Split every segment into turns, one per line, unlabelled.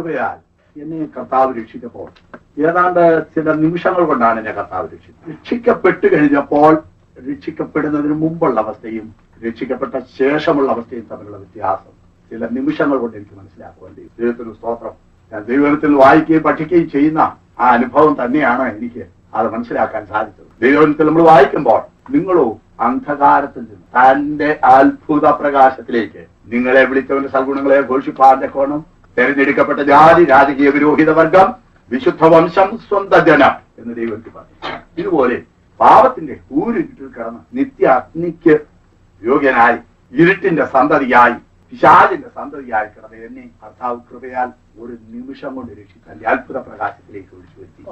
കൃപയാൽ എന്നെ കർത്താവ് രക്ഷിച്ചപ്പോൾ ഏതാണ്ട് ചില നിമിഷങ്ങൾ കൊണ്ടാണ് എന്നെ കർത്താവ് രക്ഷിച്ചത് രക്ഷിക്കപ്പെട്ടു കഴിഞ്ഞപ്പോൾ രക്ഷിക്കപ്പെടുന്നതിന് മുമ്പുള്ള അവസ്ഥയും രക്ഷിക്കപ്പെട്ട ശേഷമുള്ള അവസ്ഥയും തമ്മിലുള്ള വ്യത്യാസം ചില നിമിഷങ്ങൾ കൊണ്ട് എനിക്ക് മനസ്സിലാക്കുവാൻ കഴിയും. ദൈവത്തിന് സ്തോത്രം ഞാൻ ദൈവത്തിൽ വായിക്കുകയും പഠിക്കുകയും ചെയ്യുന്ന ആ അനുഭവം തന്നെയാണ് എനിക്ക് അത് മനസ്സിലാക്കാൻ സാധിച്ചത് ദൈവത്തിൽ നമ്മൾ വായിക്കുമ്പോൾ നിങ്ങളോ അന്ധകാരത്തിൽ നിന്ന് തന്റെ അത്ഭുത പ്രകാശത്തിലേക്ക് നിങ്ങളെ വിളിച്ചവന്റെ സൽഗുണങ്ങളെ ഘോഷിപ്പാന്റെ കോണം തെരഞ്ഞെടുക്കപ്പെട്ട ജാതി രാജകീയ പുരോഹിത വർഗം വിശുദ്ധ വംശം സ്വന്ത ജനം എന്ന് ദൈവത്തിൽ പറഞ്ഞു ഇതുപോലെ പാപത്തിന്റെ ഊരുട്ടിൽ കിടന്ന് നിത്യ അഗ്നിക്ക് യോഗ്യനായി ഇരുട്ടിന്റെ സന്തതിയായി പിശാചിന്റെ സന്തതിയായി കിടന്ന് എന്നെ കർത്താവ് കൃപയാൽ ഒരു നിമിഷം കൊണ്ട് രക്ഷിച്ചു തന്റെ അത്ഭുത പ്രകാശത്തിലേക്ക് ഒഴിച്ചു വരുത്തി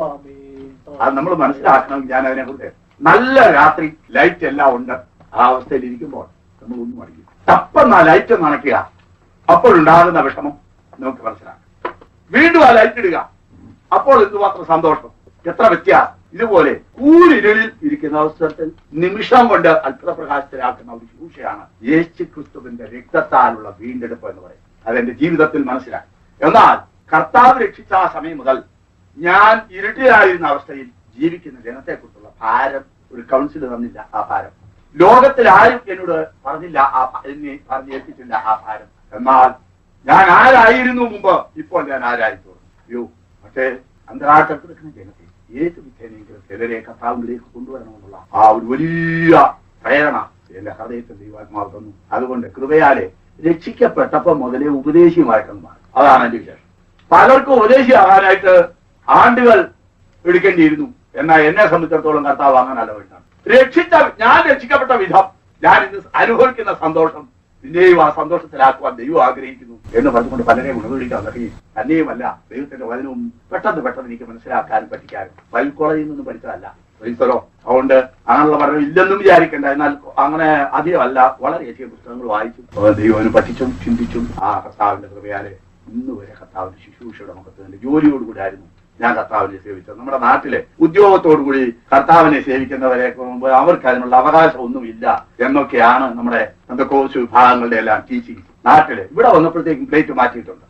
അത് നമ്മൾ മനസ്സിലാക്കണമെങ്കിൽ ഞാൻ അതിനെ കുറിച്ച് നല്ല രാത്രി ലൈറ്റ് എല്ലാം ഉണ്ട് ആ അവസ്ഥയിൽ ഇരിക്കുമ്പോൾ നമ്മൾ ഒന്നും അടിക്കും തപ്പെന്ന ലൈറ്റ് ഒന്ന് അണയ്ക്കുക അപ്പോഴുണ്ടാകുന്ന വിഷമം നമുക്ക് മനസ്സിലാക്കാം വീണ്ടും ആ ലൈറ്റ് ഇടുക അപ്പോൾ എന്തുമാത്രം സന്തോഷം എത്ര വ്യത്യാസം ഇതുപോലെ കൂരിരുളിൽ ഇരിക്കുന്ന അവസരത്തിൽ നിമിഷം കൊണ്ട് അത്ഭുത പ്രകാശത്തിലാക്കുന്ന ഒരു ശൂഷയാണ് യേശു ക്രിസ്തുവിന്റെ രക്തത്താലുള്ള വീണ്ടെടുപ്പ് എന്ന് പറയും അതെന്റെ ജീവിതത്തിൽ മനസ്സിലാക്കി എന്നാൽ കർത്താവ് രക്ഷിച്ച ആ സമയം മുതൽ ഞാൻ ഇരുട്ടിലായിരുന്ന അവസ്ഥയിൽ ജീവിക്കുന്ന ജനത്തെക്കുറിച്ചുള്ള ഭാരം ഒരു കൗൺസിൽ തന്നില്ല ആ ഭാരം ലോകത്തിൽ ആരും എന്നോട് പറഞ്ഞില്ല ആ ഭ- എന്നെ പറഞ്ഞേൽപ്പിച്ചില്ല ആ ഭാരം എന്നാൽ ഞാൻ ആരായിരുന്നു മുമ്പ് ഇപ്പോൾ ഞാൻ ആരായി തോന്നുന്നു അയ്യോ പക്ഷേ അന്തരാട്ടത്തിൽ കിടക്കുന്ന ജനത്തെ ഏത് വിധേനെങ്കിലും ചിലരെ കർത്താവിലേക്ക് കൊണ്ടുവരണമെന്നുള്ള ആ ഒരു വലിയ പ്രേരണ എന്റെ ഹൃദയത്തിൽ ദൈവാത്മാവ് തന്നു അതുകൊണ്ട് കൃപയാലെ രക്ഷിക്കപ്പെട്ടപ്പോൾ മുതലേ ഉപദേശിയുമായിട്ടൊന്ന് മാറി അതാണ് എന്റെ വിശേഷം പലർക്കും ഉപദേശിയാകാനായിട്ട് ആണ്ടുകൾ എടുക്കേണ്ടിയിരുന്നു എന്നാൽ എന്നെ സംബന്ധിച്ചിടത്തോളം കർത്താവ് അങ്ങനല്ല വേണ്ടാണ് രക്ഷിച്ച ഞാൻ രക്ഷിക്കപ്പെട്ട വിധം ഞാൻ ഇന്ന് അനുഭവിക്കുന്ന സന്തോഷം നിന്നെയും ആ സന്തോഷത്തിലാക്കുവാൻ ദൈവം ആഗ്രഹിക്കുന്നു എന്ന് പറഞ്ഞുകൊണ്ട് പലരെ ഗുണവിളിക്കാൻ കഴിയും തന്നെയുമല്ല ദൈവത്തിന്റെ വചനവും പെട്ടെന്ന് പെട്ടെന്ന് എനിക്ക് മനസ്സിലാക്കാനും പഠിക്കാനും ബൈബിൾ കോളേജിൽ നിന്നും പഠിച്ചതല്ല ഒരിക്കലോ അതുകൊണ്ട് അങ്ങനെയുള്ള പഠനം ഇല്ലെന്നും വിചാരിക്കേണ്ട എന്നാൽ അങ്ങനെ അധികമല്ല വളരെയധികം പുസ്തകങ്ങൾ വായിച്ചു അപ്പോൾ ദൈവം പഠിച്ചും ചിന്തിച്ചും ആ കർത്താവിന്റെ കൃപയാലെ ഇന്ന് വരെ കർത്താവിന്റെ ശുശ്രൂഷയുടെ മുഖത്ത് ജോലിയോടുകൂടി ആയിരുന്നു ഞാൻ കർത്താവിനെ സേവിച്ചത് നമ്മുടെ നാട്ടിലെ ഉദ്യോഗത്തോടുകൂടി കർത്താവിനെ സേവിക്കുന്നവരെ മുമ്പ് അവർക്ക് അതിനുള്ള അവകാശം ഒന്നുമില്ല എന്നൊക്കെയാണ് നമ്മുടെ കോഴ്സ് വിഭാഗങ്ങളുടെ എല്ലാം ടീച്ചിങ് നാട്ടില് ഇവിടെ വന്നപ്പോഴത്തേക്കും പ്ലേറ്റ് മാറ്റിയിട്ടുണ്ട്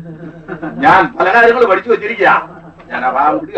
ഞാൻ പല കാര്യങ്ങൾ പഠിച്ചു വെച്ചിരിക്കുക ഞാൻ ആ ഭാഗം വിടുക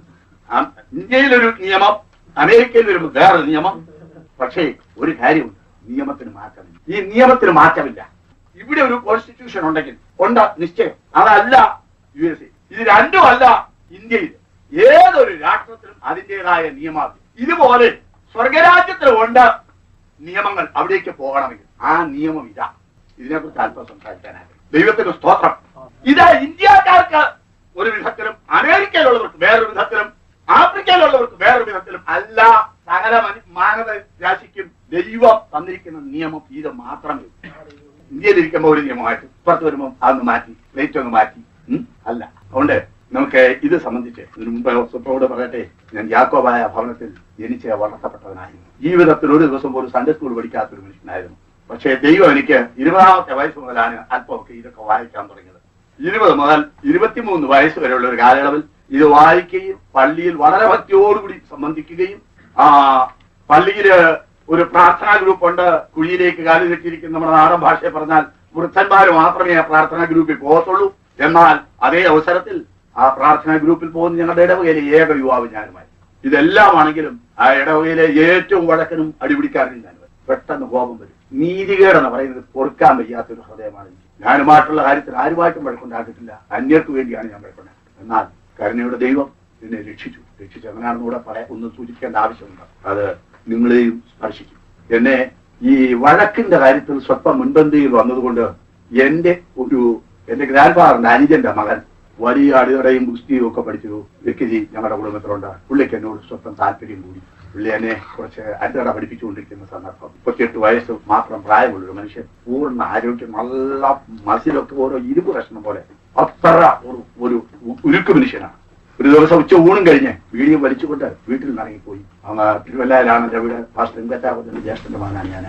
ആ, ഇന്ത്യയിലൊരു നിയമം അമേരിക്കയിൽ ഒരു വേറൊരു നിയമം പക്ഷേ ഒരു കാര്യമുണ്ട് നിയമത്തിന് മാറ്റമില്ല ഈ നിയമത്തിന് മാറ്റമില്ല ഇവിടെ ഒരു കോൺസ്റ്റിറ്റ്യൂഷൻ ഉണ്ടെങ്കിൽ ഉണ്ട് നിശ്ചയം അതല്ല യു എസ് എ ഇത് രണ്ടും അല്ല ഇന്ത്യയിൽ ഏതൊരു രാഷ്ട്രത്തിലും അതിൻ്റെതായ നിയമാവലി ഇതുപോലെ സ്വർഗരാജ്യത്തിലും ഉണ്ട് നിയമങ്ങൾ അവിടേക്ക് പോകണമെങ്കിൽ ആ നിയമം ഇതാ ഇതിനെക്കുറിച്ച് അല്പം സംസാരിക്കാനായിട്ട് ദൈവത്തിന്റെ സ്തോത്രം ഇത് ഇന്ത്യക്കാർക്ക് ഒരു വിധത്തിലും അമേരിക്കയിലുള്ളവർക്ക് വേറൊരു വിധത്തിലും ആഫ്രിക്കയിലുള്ളവർക്ക് വേറൊരു വിധത്തിലും അല്ല സകല മനു- മാനവ രാശിക്കും ദൈവം തന്നിരിക്കുന്ന നിയമം ഇത് മാത്രമേ ഉള്ളൂ. ഇന്ത്യയിൽ ഇരിക്കുമ്പോൾ ഒരു നിയമമായിട്ട് പുറത്ത് വരുമ്പോൾ അതൊന്ന് മാറ്റി പ്ലേറ്റ് ഒന്ന് മാറ്റി ഉം? അല്ല അതുകൊണ്ട് നമുക്ക് ഇത് സംബന്ധിച്ച് ഇതിനു മുമ്പ് സ്വത്തോട് പറയട്ടെ ഞാൻ യാക്കോബായ ഭവനത്തിൽ ജനിച്ച് വളർത്തപ്പെട്ടവനായിരുന്നു ജീവിതത്തിൽ ഒരു ദിവസം പോലും സൺഡേ സ്കൂൾ പഠിക്കാത്ത ഒരു മനുഷ്യനായിരുന്നു പക്ഷേ ദൈവം എനിക്ക് ഇരുപതാമത്തെ വയസ്സ് മുതലാണ് അല്പമൊക്കെ ഇതൊക്കെ വായിക്കാൻ തുടങ്ങിയത് ഇരുപത് മുതൽ ഇരുപത്തിമൂന്ന് വയസ്സ് വരെയുള്ള ഒരു കാലയളവിൽ ഇത് വായിക്കുകയും പള്ളിയിൽ വളരെ ഭക്തിയോടുകൂടി സംബന്ധിക്കുകയും ആ പള്ളിയില് ഒരു പ്രാർത്ഥനാ ഗ്രൂപ്പ് ഉണ്ട് കുഴിയിലേക്ക് കാലു കെട്ടിയിരിക്കുന്ന നമ്മുടെ നാടൻ ഭാഷയെ പറഞ്ഞാൽ വൃദ്ധന്മാർ മാത്രമേ ആ പ്രാർത്ഥനാ ഗ്രൂപ്പിൽ പോകത്തുള്ളൂ എന്നാൽ അതേ അവസരത്തിൽ ആ പ്രാർത്ഥനാ ഗ്രൂപ്പിൽ പോകുന്ന ഞങ്ങളുടെ ഇടവകയിലെ ഏക യുവാവ് ഞാനുമായി ഇതെല്ലാമാണെങ്കിലും ആ ഇടവകയിലെ ഏറ്റവും വഴക്കനും അടിപിടിക്കാരനും ഞാനും പെട്ടെന്ന് കോപം വരും നീതികേടെന്ന് പറയുന്നത് പൊറുക്കാൻ വയ്യാത്തൊരു ഹൃദയമാണ് എനിക്ക് ഞാനുമായിട്ടുള്ള കാര്യത്തിൽ ആരുമായിട്ടും വഴക്കുണ്ടാക്കിയിട്ടില്ല അന്യർക്ക് വേണ്ടിയാണ് ഞാൻ വഴക്കുണ്ടാക്കുന്നത് എന്നാൽ കരുണയുടെ ദൈവം എന്നെ രക്ഷിച്ചു രക്ഷിച്ചു അങ്ങനെയാണെന്ന് കൂടെ പറയാൻ ഒന്ന് സൂചിപ്പിക്കേണ്ട ആവശ്യമുണ്ട് അത് നിങ്ങളെയും സ്പർശിക്കും എന്നെ ഈ വഴക്കിന്റെ കാര്യത്തിൽ സ്വല്പം മുൻപന്തിയിൽ വന്നതുകൊണ്ട് എന്റെ ഒരു എന്റെ ഗ്രാൻഡ് ഫാദറിന്റെ അനുജന്റെ മകൻ വലിയ അടിതടയും ഗുസ്തിയും ഒക്കെ പഠിച്ചു വ്യക്തി ഞങ്ങളുടെ കുടുംബത്തിലുണ്ട് പുള്ളിക്ക് എന്നോട് സ്വന്തം താല്പര്യം കൂടി പുള്ളി എന്നെ കുറച്ച് അടിതട പഠിപ്പിച്ചുകൊണ്ടിരിക്കുന്ന സന്ദർഭം മുപ്പത്തിയെട്ട് വയസ്സ് മാത്രം പ്രായമുള്ള ഒരു മനുഷ്യൻ പൂർണ്ണ ആരോഗ്യം നല്ല മസിലൊക്കെ ഓരോ ഇരുമ്പ് കഷ്ണം പോലെ അത്ര ഒരു ഒരു ഉരുക്ക് മനുഷ്യനാണ് ഒരു ദിവസം ഉച്ച ഊണും കഴിഞ്ഞ് വീടിയും വലിച്ചുകൊണ്ട് വീട്ടിൽ നിന്ന് ഇറങ്ങിപ്പോയി അങ്ങ് തിരുവല്ലയിലാണ് എൻ്റെ വീട് ഫാസ്റ്റ് വെങ്കറ്റാപത്തിന്റെ ജ്യേഷ്ഠന്റെ മകനാണ് ഞാൻ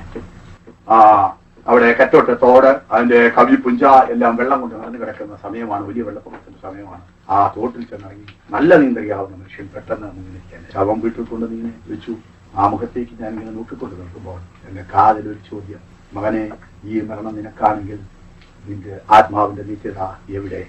ആ അവിടെ കറ്റോട്ട് തോട് അതിന്റെ കവി പുഞ്ച എല്ലാം വെള്ളം കൊണ്ട് നിറഞ്ഞു കിടക്കുന്ന സമയമാണ് വലിയ വെള്ളപ്പൊക്കത്തിന്റെ സമയമാണ് ആ തോട്ടിൽ ചെന്നിറങ്ങി നല്ല നീന്തറിയാവുന്ന മനുഷ്യൻ പെട്ടെന്ന് നീങ്ങിക്കാൻ ശവം വീട്ടിൽ കൊണ്ട് നീങ്ങി വെച്ചു ആ മുഖത്തേക്ക് ഞാൻ ഇങ്ങനെ നോക്കിക്കൊണ്ട് നിൽക്കുമ്പോൾ എന്റെ കാതിൽ ഒരു ചോദ്യം മകനെ ഈ മരണം നിനക്കാണെങ്കിൽ നിന്റെ ആത്മാവിന്റെ നിത്യത എവിടെ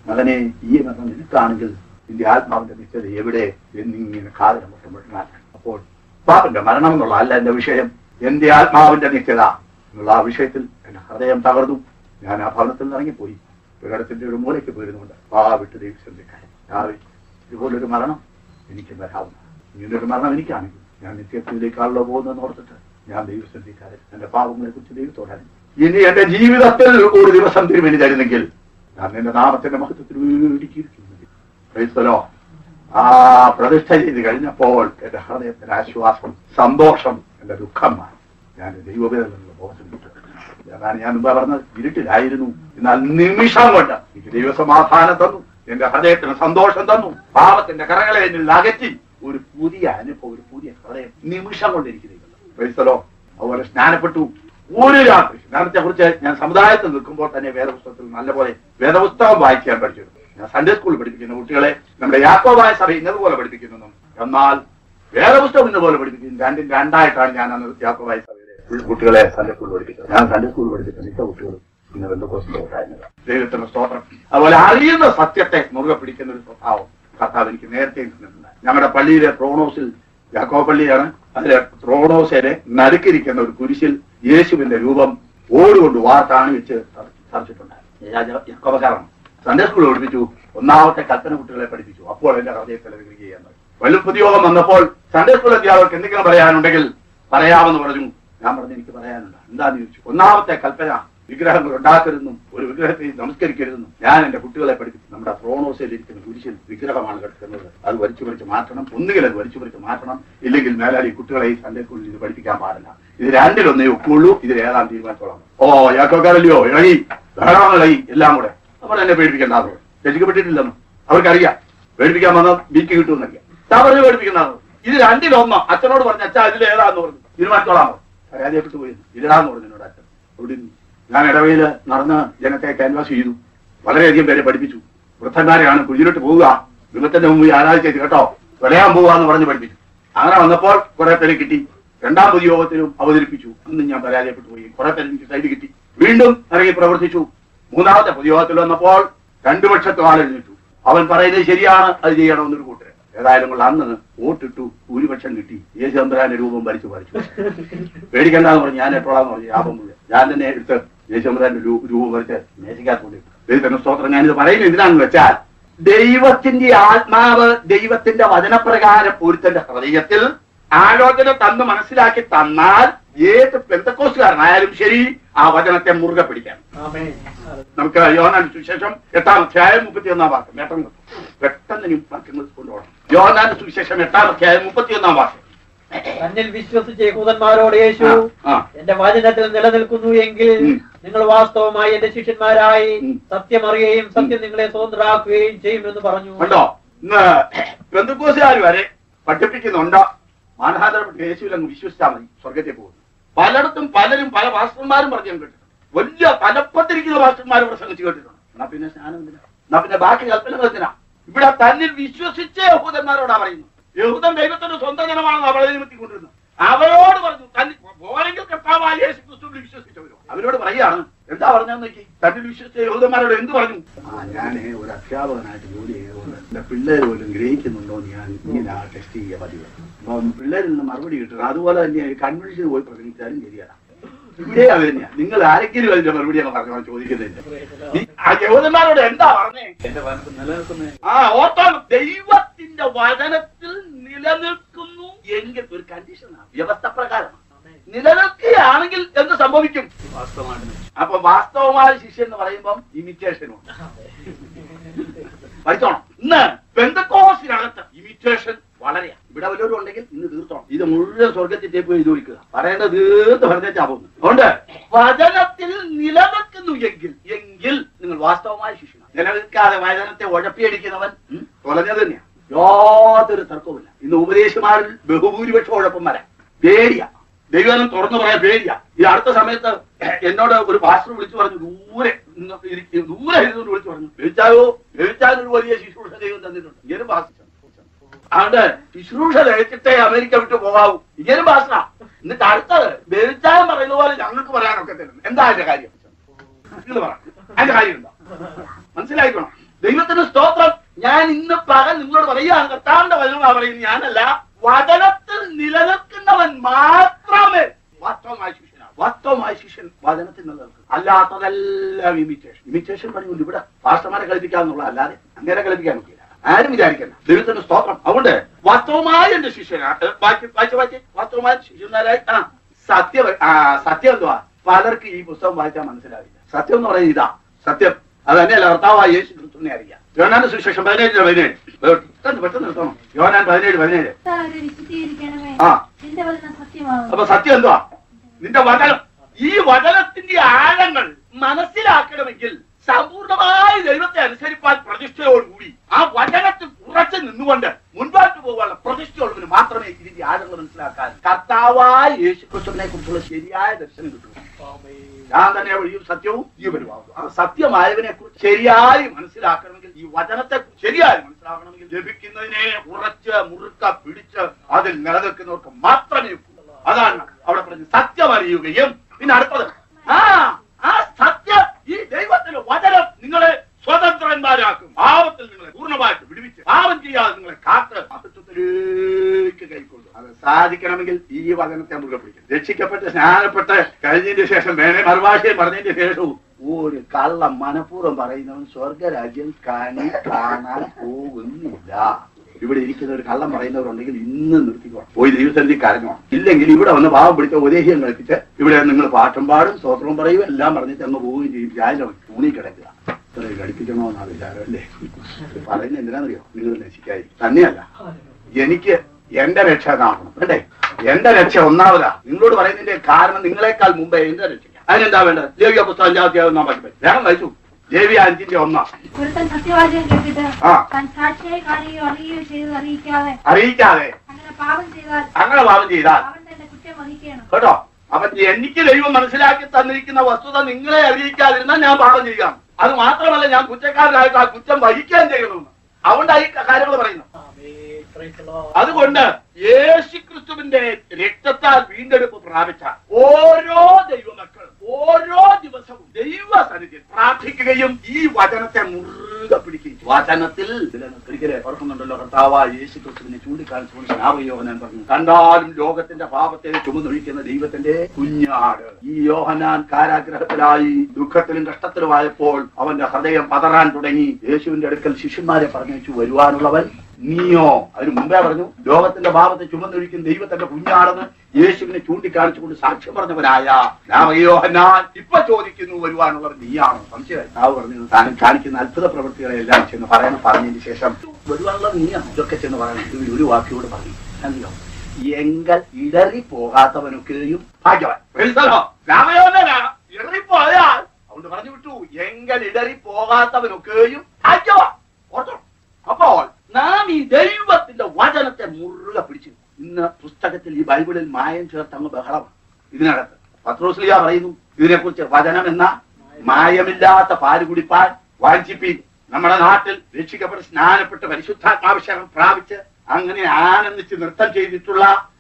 മകനെ ഈ മരണം നിനക്കാണെങ്കിൽ നിന്റെ ആത്മാവിന്റെ നിശ്ചയത എവിടെ എന്നിങ്ങനെ കാതരം മുട്ടുമ്പോഴാണ് അപ്പോൾ പാപ്പന്റെ മരണം എന്നുള്ള അല്ല എന്റെ വിഷയം എന്റെ ആത്മാവിന്റെ നിത്യത എന്നുള്ള ആ വിഷയത്തിൽ എന്റെ ഹൃദയം തകർന്നു ഞാൻ ആ ഭവനത്തിൽ നിന്ന് ഇറങ്ങിപ്പോയി ഒരിടത്തിന്റെ ഒരു മൂലയ്ക്ക് പോയിരുന്നുകൊണ്ട് ആ വിട്ട് ദൈവസന്ധിക്കാരൻ രാവിലെ ഇതുപോലൊരു മരണം എനിക്ക് വരാവുന്ന ഇങ്ങനൊരു മരണം എനിക്കാണെങ്കിൽ ഞാൻ നിത്യത്തിലേക്കാണല്ലോ പോകുന്നതെന്ന് ഓർത്തിട്ട് ഞാൻ ദൈവസന്ധിക്കാരൻ എന്റെ പാവങ്ങളെ കുറിച്ച് ദൈവത്തോടാണ് ഇനി എന്റെ ജീവിതത്തിൽ ഒരു ദിവസം തിരുമേനി തരുന്നെങ്കിൽ ഞാൻ നിന്റെ നാമത്തിന്റെ മഹത്വത്തിന് വേണ്ടിയിരിക്കുന്നത് ക്രൈസ്തലോ ആ പ്രതിഷ്ഠ ചെയ്ത് കഴിഞ്ഞപ്പോൾ എന്റെ ഹൃദയത്തിന് ആശ്വാസം സന്തോഷം എന്റെ ദുഃഖം മാറി ഞാൻ ദൈവവേദനയുള്ള ബോധം കിട്ടും അതാണ് ഞാൻ മുമ്പ് പറഞ്ഞത് ഇരുട്ടിലായിരുന്നു എന്നാൽ നിമിഷം കൊണ്ട് എനിക്ക് ദൈവസമാധാനം തന്നു എന്റെ ഹൃദയത്തിന് സന്തോഷം തന്നു പാപത്തിന്റെ കറകളെ എന്നിൽ അകറ്റി ഒരു പുതിയ അനുഭവം ഒരു പുതിയ ഹൃദയം നിമിഷം കൊണ്ട് എനിക്ക് ദൈവം ക്രൈസ്തലോ അതുപോലെ സ്നാനപ്പെട്ടു ഒരു രാത്രി സ്നാനത്തെ കുറിച്ച് ഞാൻ സമുദായത്തിൽ നിൽക്കുമ്പോൾ തന്നെ വേദപുസ്തകത്തിൽ നല്ലപോലെ വേദപുസ്തകം വായിക്കാൻ പഠിച്ചു ഞാൻ സൺഡേ സ്കൂളിൽ പഠിപ്പിക്കുന്ന കുട്ടികളെ നമ്മുടെ യാക്കോബായ സഭ ഇന്നതുപോലെ പഠിപ്പിക്കുന്നു എന്നാൽ വേദപുസ്തകം ഇന്നതുപോലെ പഠിപ്പിക്കുന്നു രണ്ടും രണ്ടായിട്ടാണ് ഞാൻ അന്ന് യാക്കോബായ സഭയിലെ കുട്ടികളെ സൺഡേ സ്കൂളിൽ പഠിപ്പിക്കുന്നത് ഞാൻ സൺഡേ സ്കൂളിൽ പഠിപ്പിക്കുന്ന മിക്ക കുട്ടികളും ഇന്ന് ബന്ധുക്കോസിന്റെ ദൈവത്തിന്റെ സ്തോത്രം അതുപോലെ അറിയുന്ന സത്യത്തെ മുറുകെ പിടിക്കുന്ന ഒരു സ്വഭാവം കർത്താവ് എനിക്ക് നേരത്തെ തന്നിട്ടുണ്ട് ഞങ്ങളുടെ പള്ളിയിലെ പ്രോണോസിൽ യാക്കോ പള്ളിയാണ് അതിലെ പ്രോണോസിനെ നടുക്കിരിക്കുന്ന ഒരു കുരിശിൽ യേശുവിന്റെ രൂപം ഓടുകൊണ്ട് വാർത്താണ് വെച്ച് തറച്ചിട്ടുണ്ട് യാക്കോബക്കാരൻ സൺഡേ സ്കൂൾ പഠിപ്പിച്ചു ഒന്നാമത്തെ കൽപ്പന കുട്ടികളെ പഠിപ്പിച്ചു അപ്പോൾ എന്റെ ഹൃദയത്തിൽ അത് ക്രിയ ചെയ്യാൻ വലിയ പുതിയോഗം വന്നപ്പോൾ സൺഡേ സ്കൂൾ അധ്യാപകർക്ക് എന്തെങ്കിലും പറയാനുണ്ടെങ്കിൽ പറയാമെന്ന് പറഞ്ഞു ഞാൻ പറഞ്ഞു എനിക്ക് പറയാനുണ്ട് എന്താന്ന് ചോദിച്ചു ഒന്നാമത്തെ കൽപ്പന വിഗ്രഹങ്ങൾ ഉണ്ടാക്കരുതെന്നും ഒരു വിഗ്രഹത്തെ നമസ്കരിക്കരുതെന്നും ഞാൻ എന്റെ കുട്ടികളെ പഠിപ്പിച്ചു നമ്മുടെ ഫ്രോണോസിൽ ഇരിക്കുന്ന കുരിശിൽ വിഗ്രഹമാണ് കിടക്കുന്നത് അത് വലിച്ചു വലിച്ച് മാറ്റണം ഒന്നുകിൽ അത് വലിച്ചു വലിച്ച് മാറ്റണം ഇല്ലെങ്കിൽ മേലാളി കുട്ടികളെ ഈ സൺഡേ സ്കൂളിൽ ഇത് പഠിപ്പിക്കാൻ പാടില്ല ഇത് രണ്ടിലൊന്നേ ഒക്കുള്ളൂ ഇതിൽ ഏതാണ്ട് തീരുമാനിച്ചോളാം ഓ യാക്കോക്കാരല്ലയോ ഇളകി ധാരാളം ഇളകി എല്ലാം കൂടെ നമ്മൾ എന്നെ പേടിപ്പിക്കേണ്ടത് രചിക്കപ്പെട്ടിട്ടില്ലെന്ന് അവർക്കറിയാം പേടിപ്പിക്കാൻ വന്ന ബീക്ക് കിട്ടുമെന്നറിയാം താ പറഞ്ഞു പേടിപ്പിക്കുന്നത് ഇത് രണ്ടിലൊന്നോ അച്ഛനോട് പറഞ്ഞു അച്ഛാ ഇതിൽ ഏതാന്ന് പറഞ്ഞു തീരുമാനിച്ചോളാമോ പരാജയപ്പെട്ടു പോയി ഇതിലാന്ന് പറഞ്ഞു എന്നോട് അച്ഛൻ അവിടെ ഞാൻ ഇടവയിൽ നടന്ന് ജനത്തെ ക്യാൻവാസ് ചെയ്തു വളരെയധികം പേരെ പഠിപ്പിച്ചു വൃദ്ധന്മാരെയാണ് കുഴിയിലോട്ട് പോവുക ദൈവത്തിന്റെ മുമ്പിൽ ആരാധിച്ചു കേട്ടോ വിളയാൻ പോവുക എന്ന് പറഞ്ഞ് പഠിപ്പിച്ചു അങ്ങനെ വന്നപ്പോൾ കുറെ പേരെ കിട്ടി രണ്ടാം പൊതുയോഗത്തിലും അവതരിപ്പിച്ചു അന്ന് ഞാൻ പരാജയപ്പെട്ടു പോയി കുറെ പേര് എനിക്ക് സൈഡ് കിട്ടി വീണ്ടും ഇറങ്ങി പ്രവർത്തിച്ചു മൂന്നാമത്തെ പൊതുയോഗത്തിൽ വന്നപ്പോൾ രണ്ടു പക്ഷത്തും ആളെഴുന്നിട്ടു അവൻ പറയുന്നത് ശരിയാണ് അത് ചെയ്യണമെന്നൊരു കൂട്ടര് ഏതായാലും കൊള്ള അന്ന് വോട്ടിട്ടു ഭൂരിപക്ഷം കിട്ടി യേശുചന്ദ്രാന്റെ രൂപം ഭരിച്ചു ഭരിച്ചു പേടിക്കണ്ടെന്ന് പറഞ്ഞു ഞാൻ എപ്പോഴാന്ന് പറഞ്ഞു ലാഭം മുഴുവൻ ഞാൻ തന്നെ എടുത്ത് യേശുചന്ദ്രാന്റെ രൂപം ഭരിച്ച് മേശിക്കാത്തോണ്ട് ദൈവത്തിന്റെ സ്തോത്രം ഞാനിത് പറയുന്നത് എന്തിനാന്ന് വെച്ചാൽ ദൈവത്തിന്റെ ആത്മാവ് ദൈവത്തിന്റെ വചനപ്രകാരം ഒരുത്തന്റെ ഹൃദയത്തിൽ ആലോചന തന്ന് മനസ്സിലാക്കി തന്നാൽ ഏത് പെന്തക്കോസുകാരനായാലും ശരി ആ വചനത്തെ മുറുകെ പിടിക്കാം
ആമേൻ
നമുക്ക് യോനാൻ സുവിശേഷം എട്ടാം അധ്യായം മുപ്പത്തി ഒന്നാം വാക്യം പെട്ടെന്ന് പെട്ടെന്ന് ഇനി വാക്യങ്ങൾ കൊണ്ടുപോകണം യോനാൻ സുവിശേഷം എട്ടാം അധ്യായം മുപ്പത്തി ഒന്നാം വാക്യം
തന്നിൽ വിശ്വസിച്ച യഹൂദന്മാരോട് യേശു
ആ, ആ.
എന്റെ വചനത്തിൽ നിലനിൽക്കുന്നു എങ്കിൽ
ഉം.
നിങ്ങൾ വാസ്തവമായി എന്റെ ശിഷ്യന്മാരായി
ഉം.
സത്യം അറിയുകയും സത്യം നിങ്ങളെ സ്വതന്ത്രരാക്കുകയും ചെയ്യുമെന്ന് പറഞ്ഞു
കണ്ടോ ഇന്ന് പെന്തക്കോസുകാർ വരെ പഠിപ്പിക്കുന്നുണ്ട് മാനഹാന്തരപ്പെട്ട് യേശുവിൽ അങ്ങ് വിശ്വസിച്ചാൽ മതി സ്വർഗത്തിൽ പോകുന്നു പലയിടത്തും പലരും പല ഭാഷന്മാരും പറഞ്ഞു ഞാൻ കേട്ടിട്ടുണ്ട് വലിയ തലപ്പത്തിരിക്കുന്ന ഭാഷന്മാർ പ്രസംഗിച്ച് കേട്ടിട്ടുണ്ട് എന്നാ പിന്നെ സ്നാനം എന്തിനാ എന്നാ പിന്നെ ബാക്കി കൽപ്പന എന്തിനാ ഇവിടെ തന്നിൽ വിശ്വസിച്ച യഹൂദന്മാരോടാ പറയുന്നു യഹൂദൻ ദൈവത്തിന്റെ സ്വന്തം ജനമാണെന്ന് അവളെ നിമിത്തിക്കൊണ്ടിരുന്നു അവരോട് പറഞ്ഞു തന്നിൽ പോരെങ്കിൽ കർത്താവായ യേശു ക്രിസ്തുവിൽ വിശ്വസിച്ചവരോ അവരോട് പറയാണ് എന്താ പറഞ്ഞെന്ന് നോക്കി തന്നിൽ വിശ്വസിച്ച യഹൂദന്മാരോട് എന്ത് പറഞ്ഞു ആ ഞാൻ ഒരു അധ്യാപകനായിട്ട് ജോലി ചെയ്തുകൊണ്ട് എന്റെ പിള്ളേർ പോലും ഗ്രഹിക്കുന്നുണ്ടോ എന്ന് ഞാൻ ഇങ്ങനെ ആ ടെസ്റ്റ് ചെയ്യാൻ പതിവ് അപ്പം പിള്ളേരിൽ നിന്ന് മറുപടി കിട്ടണം അതുപോലെ തന്നെ കൺവെൻഷന് പോയി പ്രസംഗിച്ചാലും ശരിയാണ് ഇവിടെ അത് തന്നെയാ നിങ്ങൾ ആരെങ്കിലും അതിന്റെ മറുപടി അങ്ങ് പറഞ്ഞു ചോദിക്കുന്നില്ല ഈ ആ യഹൂദന്മാരോട് എന്താ പറഞ്ഞേ എന്റെ വനത്തിൽ നിലനിൽക്കുന്നേ ആ ഓർത്തോളം ദൈവത്തിന്റെ വചനത്തിൽ നിലനിൽക്കുന്നു എങ്കിൽ ഒരു കണ്ടീഷനാണ് വ്യവസ്ഥ പ്രകാരമാണ് നിലനിൽക്കുകയാണെങ്കിൽ എന്ത് സംഭവിക്കും വാസ്തവമായിട്ട് അപ്പൊ വാസ്തവമായ ശിഷ്യ എന്ന് പറയുമ്പം ഇമിറ്റേഷനും പഠിച്ചോണം ഇന്ന് പെന്തക്കോസിനകത്ത് ഇമിറ്റേഷൻ വളരെ ഇവിടെ വല്ലവരും ഉണ്ടെങ്കിൽ ഇന്ന് തീർത്തോണം ഇത് മുഴുവൻ സ്വർഗത്തിൽ ടേപ്പ് എഴുതി വയ്ക്കുക പറയേണ്ടത് തീർത്ത് പറഞ്ഞാ പോകുന്നു അതുകൊണ്ട് വചനത്തിൽ നിലനിൽക്കുന്നു എങ്കിൽ എങ്കിൽ നിങ്ങൾ വാസ്തവമായ ശിഷ്യനാണ് നിലനിൽക്കാതെ വചനത്തെ ഉഴപ്പിയടിക്കുന്നവൻ ഉം, തുലഞ്ഞത് തന്നെയാണ് യാതൊരു തർക്കവുമില്ല ഇന്ന് ഉപദേശമാരിൽ ബഹുഭൂരിപക്ഷം ഉഴപ്പന്മാരാ പേടിയാ ദൈവം തുറന്നു പറയാൻ പേടിയാ ഈ അടുത്ത സമയത്ത് എന്നോട് ഒരു പാസ്റ്റർ വിളിച്ചു പറഞ്ഞു ദൂരെ നിന്ന് ഇരിക്ക- ദൂരെ ഇരുന്നുകൊണ്ട് വിളിച്ചു പറഞ്ഞു ബേച്ചായോ ബേച്ചാനൊരു വലിയ ശുശ്രൂഷ ദൈവം തന്നിട്ടുണ്ട് ഇങ്ങനെ പാസ്റ്റർ അതുകൊണ്ട് ശുശ്രൂഷ കഴിച്ചിട്ടേ അമേരിക്ക വിട്ടു പോകാവൂ ഇങ്ങനെ പാസ്റ്ററാ എന്നിട്ട് അടുത്തത് ബേച്ചാൻ പറയുന്ന പോലെ ഞങ്ങൾക്ക് പറയാനൊക്കെ തരുന്നു എന്താ അതിന്റെ കാര്യം നിങ്ങൾ പറ അതിന്റെ കാര്യം എന്താ മനസ്സിലായിക്കണം ദൈവത്തിന് സ്തോത്രം ഞാൻ ഇന്ന് പകൽ നിങ്ങളോട് പറയുകയാണ് കർത്താവിന്റെ വചനമാ പറയുന്നത് ഞാനല്ല വചനത്തിൽ നിലനിൽക്കുന്നവൻ മാത്രമേ വാസ്തവമായ ശിഷ്യനാണ് വാസ്തവമായ ശിഷ്യൻ വചനത്തിൽ നിലനിൽക്കും അല്ലാത്തതെല്ലാം ഇമിറ്റേഷൻ ഇമിറ്റേഷൻ പറഞ്ഞുകൊണ്ട് ഇവിടെ പാസ്റ്റർമാരെ കളിപ്പിക്കാന്നുള്ള അല്ലാതെ അങ്ങനെ കളിപ്പിക്കാൻ നോക്കിയില്ല ആരും വിചാരിക്കണ്ട ദൈവത്തിന്റെ സ്തോത്രം അതുകൊണ്ട് വാസ്തവമായ എന്റെ ശിഷ്യനാണ് വായിച്ച് വായിച്ച് വായിച്ച് വാസ്തവമായ ശിഷ്യന്മാരായി ആ സത്യം ആ സത്യം എന്തുവാ പലർക്കും ഈ പുസ്തകം വായിച്ചാൽ മനസ്സിലാവില്ല സത്യം എന്ന് പറയുന്നത് ഇതാ സത്യം അത് തന്നെയല്ല കർത്താവായ യേശു ക്രിസ്തുവിനെ അറിയാം യോനാന്റെ സുവിശേഷം പതിനേഴ് പതിനേഴ് പെട്ടെന്ന് പെട്ടെന്ന് നിർത്തണം യോനാൻ പതിനേഴ് പതിനേഴ്
കർത്താവേ, വിശുദ്ധീകരിക്കണമേ
ആ.
നിന്റെ വചനം സത്യമാകുന്നു
അപ്പൊ സത്യം എന്തുവാ നിന്റെ വചനം ഈ വചനത്തിന്റെ ആഴങ്ങൾ മനസ്സിലാക്കണമെങ്കിൽ സമ്പൂർണമായി ദൈവത്തെ അനുസരിപ്പാൻ പ്രതിഷ്ഠയോടുകൂടി ആ വചനത്തിൽ ഉറച്ചു നിന്നുകൊണ്ട് മുൻപോട്ട് പോകാനുള്ള പ്രതിഷ്ഠയുള്ളവന് മാത്രമേ ഇതിന്റെ ആഴങ്ങൾ മനസ്സിലാക്കാൻ കർത്താവായ യേശു ക്രിസ്തുവിനെ കുറിച്ചുള്ള ശരിയായ ദർശനം കിട്ടുള്ളൂ ഞാൻ തന്നെ വഴിയും സത്യവും ജീവനുമാകും ആ സത്യമായവനെ കുറിച്ച് ശരിയായി മനസ്സിലാക്കണമെങ്കിൽ ഈ വചനത്തെ ശരിയായി മനസ്സിലാക്കണമെങ്കിൽ ലഭിക്കുന്നതിനെ ഉറച്ച് മുറുക്ക പിടിച്ച് അതിൽ നിലനിൽക്കുന്നവർക്ക് മാത്രമേ ഒക്കൂ. അതാണ് അവിടെ പറഞ്ഞ് സത്യം അറിയുകയും പിന്നെ അടുത്തത് ആ ആ സത്യം ഈ ദൈവത്തിന്റെ വചനം നിങ്ങളെ സ്വതന്ത്രന്മാരാക്കും പാപത്തിൽ നിങ്ങളെ പൂർണ്ണമായിട്ട് വിടുവിച്ച് പാപം ചെയ്യാതെ നിങ്ങളെ കാത്ത് മഹത്വത്തിലേക്ക് കൈക്കൊള്ളും അത് സാധിക്കണമെങ്കിൽ ഈ വചനത്തെ മുറുകെ പിടിക്കും രക്ഷിക്കപ്പെട്ട് സ്നാനപ്പെട്ട് കഴിഞ്ഞതിന് ശേഷം വേണേ മറുഭാഷയും പറഞ്ഞതിന് ശേഷവും ഒരു കള്ളം മനഃപൂർവ്വം പറയുന്നവൻ സ്വർഗരാജ്യം കാണി കാണാൻ പോകുന്നില്ല ഇവിടെ ഇരിക്കുന്ന ഒരു കള്ളം പറയുന്നവരുണ്ടെങ്കിൽ ഇന്ന് നിർത്തിക്കോണം പോയി ദൈവസന്നിധി കരഞ്ഞോ ഇല്ലെങ്കിൽ ഇവിടെ വന്ന് പാവം പിടിച്ച ഉപദേശം കളിപ്പിച്ച് ഇവിടെ നിങ്ങൾ പാട്ടും പാടും സ്തോത്രവും പറയും എല്ലാം പറഞ്ഞിട്ട് അങ്ങ് പോവുകയും ചെയ്യും വ്യാജം തൂണി കിടക്കുക ഇത്രയും കളിപ്പിക്കണമെന്നാണ് വിചാരം അല്ലേ പറയുന്നത് എന്തിനാണെന്നറിയോ നിങ്ങൾ നശിക്കായി തന്നെയല്ല എനിക്ക് എന്റെ രക്ഷ കാണണം വേണ്ടേ എന്റെ രക്ഷ ഒന്നാമതാ നിങ്ങളോട് പറയുന്നതിന്റെ കാരണം നിങ്ങളെക്കാൾ മുമ്പേ എന്റെ രക്ഷ അതിനെന്താ വേണ്ടത് ദേവിയ പുസ്തകം അഞ്ചാമത്തെയാവും നാം പഠിപ്പേ വേഗം വായിച്ചു ദേവിയ അഞ്ചിന്റെ ഒന്നാ
ഒരുത്തൻ സത്യവാചകം കേട്ടിട്ട്
ആ.
താൻ സാക്ഷിയായി കാണുകയോ അറിയുകയോ ചെയ്തത് അറിയിക്കാതെ
അറിയിക്കാതെ
അങ്ങനെ പാപം ചെയ്താൽ
അങ്ങനെ പാപം ചെയ്താൽ
അവൻ തന്റെ കുറ്റം വഹിക്കണം
കേട്ടോ അപ്പൊ എനിക്ക് ദൈവം മനസ്സിലാക്കി തന്നിരിക്കുന്ന വസ്തുത നിങ്ങളെ അറിയിക്കാതിരുന്നാൽ ഞാൻ പാപം ചെയ്യാം അത് മാത്രമല്ല ഞാൻ കുറ്റക്കാരനായിട്ട് ആ കുറ്റം വഹിക്കാൻ ചെയ്യണമെന്ന് അതുകൊണ്ടാണ് ഈ കാര്യങ്ങൾ പറയുന്നത് അതുകൊണ്ട് യേശുക്രിസ്തുവിന്റെ രക്തത്താൽ വീണ്ടെടുപ്പ് പ്രാപിച്ച ഓരോ ദൈവമക്കളും ഓരോ ദിവസവും ദൈവ സന്നിധിയിൽ പ്രാർത്ഥിക്കുകയും ഈ വചനത്തെ മുറുകെ പിടിക്കുകയും വചനത്തിൽ ഒരിക്കലെ ഓർക്കുന്നുണ്ടല്ലോ കർത്താവ യേശുക്രിസ്തുവിനെ ചൂണ്ടിക്കാണിച്ചുകൊണ്ട് സ്നാപയോഹനാൻ പറഞ്ഞു കണ്ടാലും ലോകത്തിന്റെ പാപത്തെ ചുമന്നൊഴിക്കുന്ന ദൈവത്തിന്റെ കുഞ്ഞാട് ഈ യോഹനാൻ കാരാഗ്രഹത്തിലായി ദുഃഖത്തിലും കഷ്ടത്തിലുമായപ്പോൾ അവന്റെ ഹൃദയം പതറാൻ തുടങ്ങി യേശുവിന്റെ അടുക്കൽ ശിഷ്യന്മാരെ പറഞ്ഞു വരുവാനുള്ളവൻ നീയോ അതിന് മുമ്പേ പറഞ്ഞു ലോകത്തിന്റെ പാപത്തെ ചുമന്നൊഴിക്കുന്ന ദൈവത്തിന്റെ കുഞ്ഞാണെന്ന് യേശുവിനെ ചൂണ്ടിക്കാണിച്ചുകൊണ്ട് സാക്ഷ്യം പറഞ്ഞവനായ രാമയോഹനാൻ ഇപ്പൊ ചോദിക്കുന്നു വരുവാനുള്ളവൻ നീയാണോ സംശയമായി താവ് പറഞ്ഞു താൻ കാണിക്കുന്ന അത്ഭുത പ്രവൃത്തികളെല്ലാം ചെന്ന് പറയണം പറഞ്ഞതിന് ശേഷം വരുവാനുള്ളത് നീയാണ് ഇതൊക്കെ ചെന്ന് പറയണം ഇത് ഒരു വാക്കിയോട് പറഞ്ഞു അറിയോ എങ്കൽ ഇടറി പോകാത്തവനൊക്കെയും ഭാഗ്യവാൻ മനസ്സിലോ രാമയോഹനാ ഇടറിപ്പോയാൽ അതുകൊണ്ട് പറഞ്ഞു വിട്ടു എങ്കൽ ഇടറി പോകാത്തവനൊക്കെയും ഭാഗ്യവാൻ ഓർത്തോ അപ്പോൾ നാം ഈ ദൈവത്തിന്റെ വചനത്തെ മുറുകെ പിടിച്ചു ഇന്ന് പുസ്തകത്തിൽ ഈ ബൈബിളിൽ മായം ചേർത്ത് അങ്ങ് ബഹളമാണ് ഇതിനകത്ത് പത്രോസ്ലിയ പറയുന്നു ഇതിനെക്കുറിച്ച് വചനം എന്ന മായമില്ലാത്ത പാല് കുടിപ്പാൻ വാഞ്ചിപ്പീൻ നമ്മുടെ നാട്ടിൽ രക്ഷിക്കപ്പെട്ട് സ്നാനപ്പെട്ട് പരിശുദ്ധാത്മാഭിഷേകം പ്രാപിച്ച് അങ്ങനെ ആനന്ദിച്ച് നൃത്തം ചെയ്തിട്ടുള്ള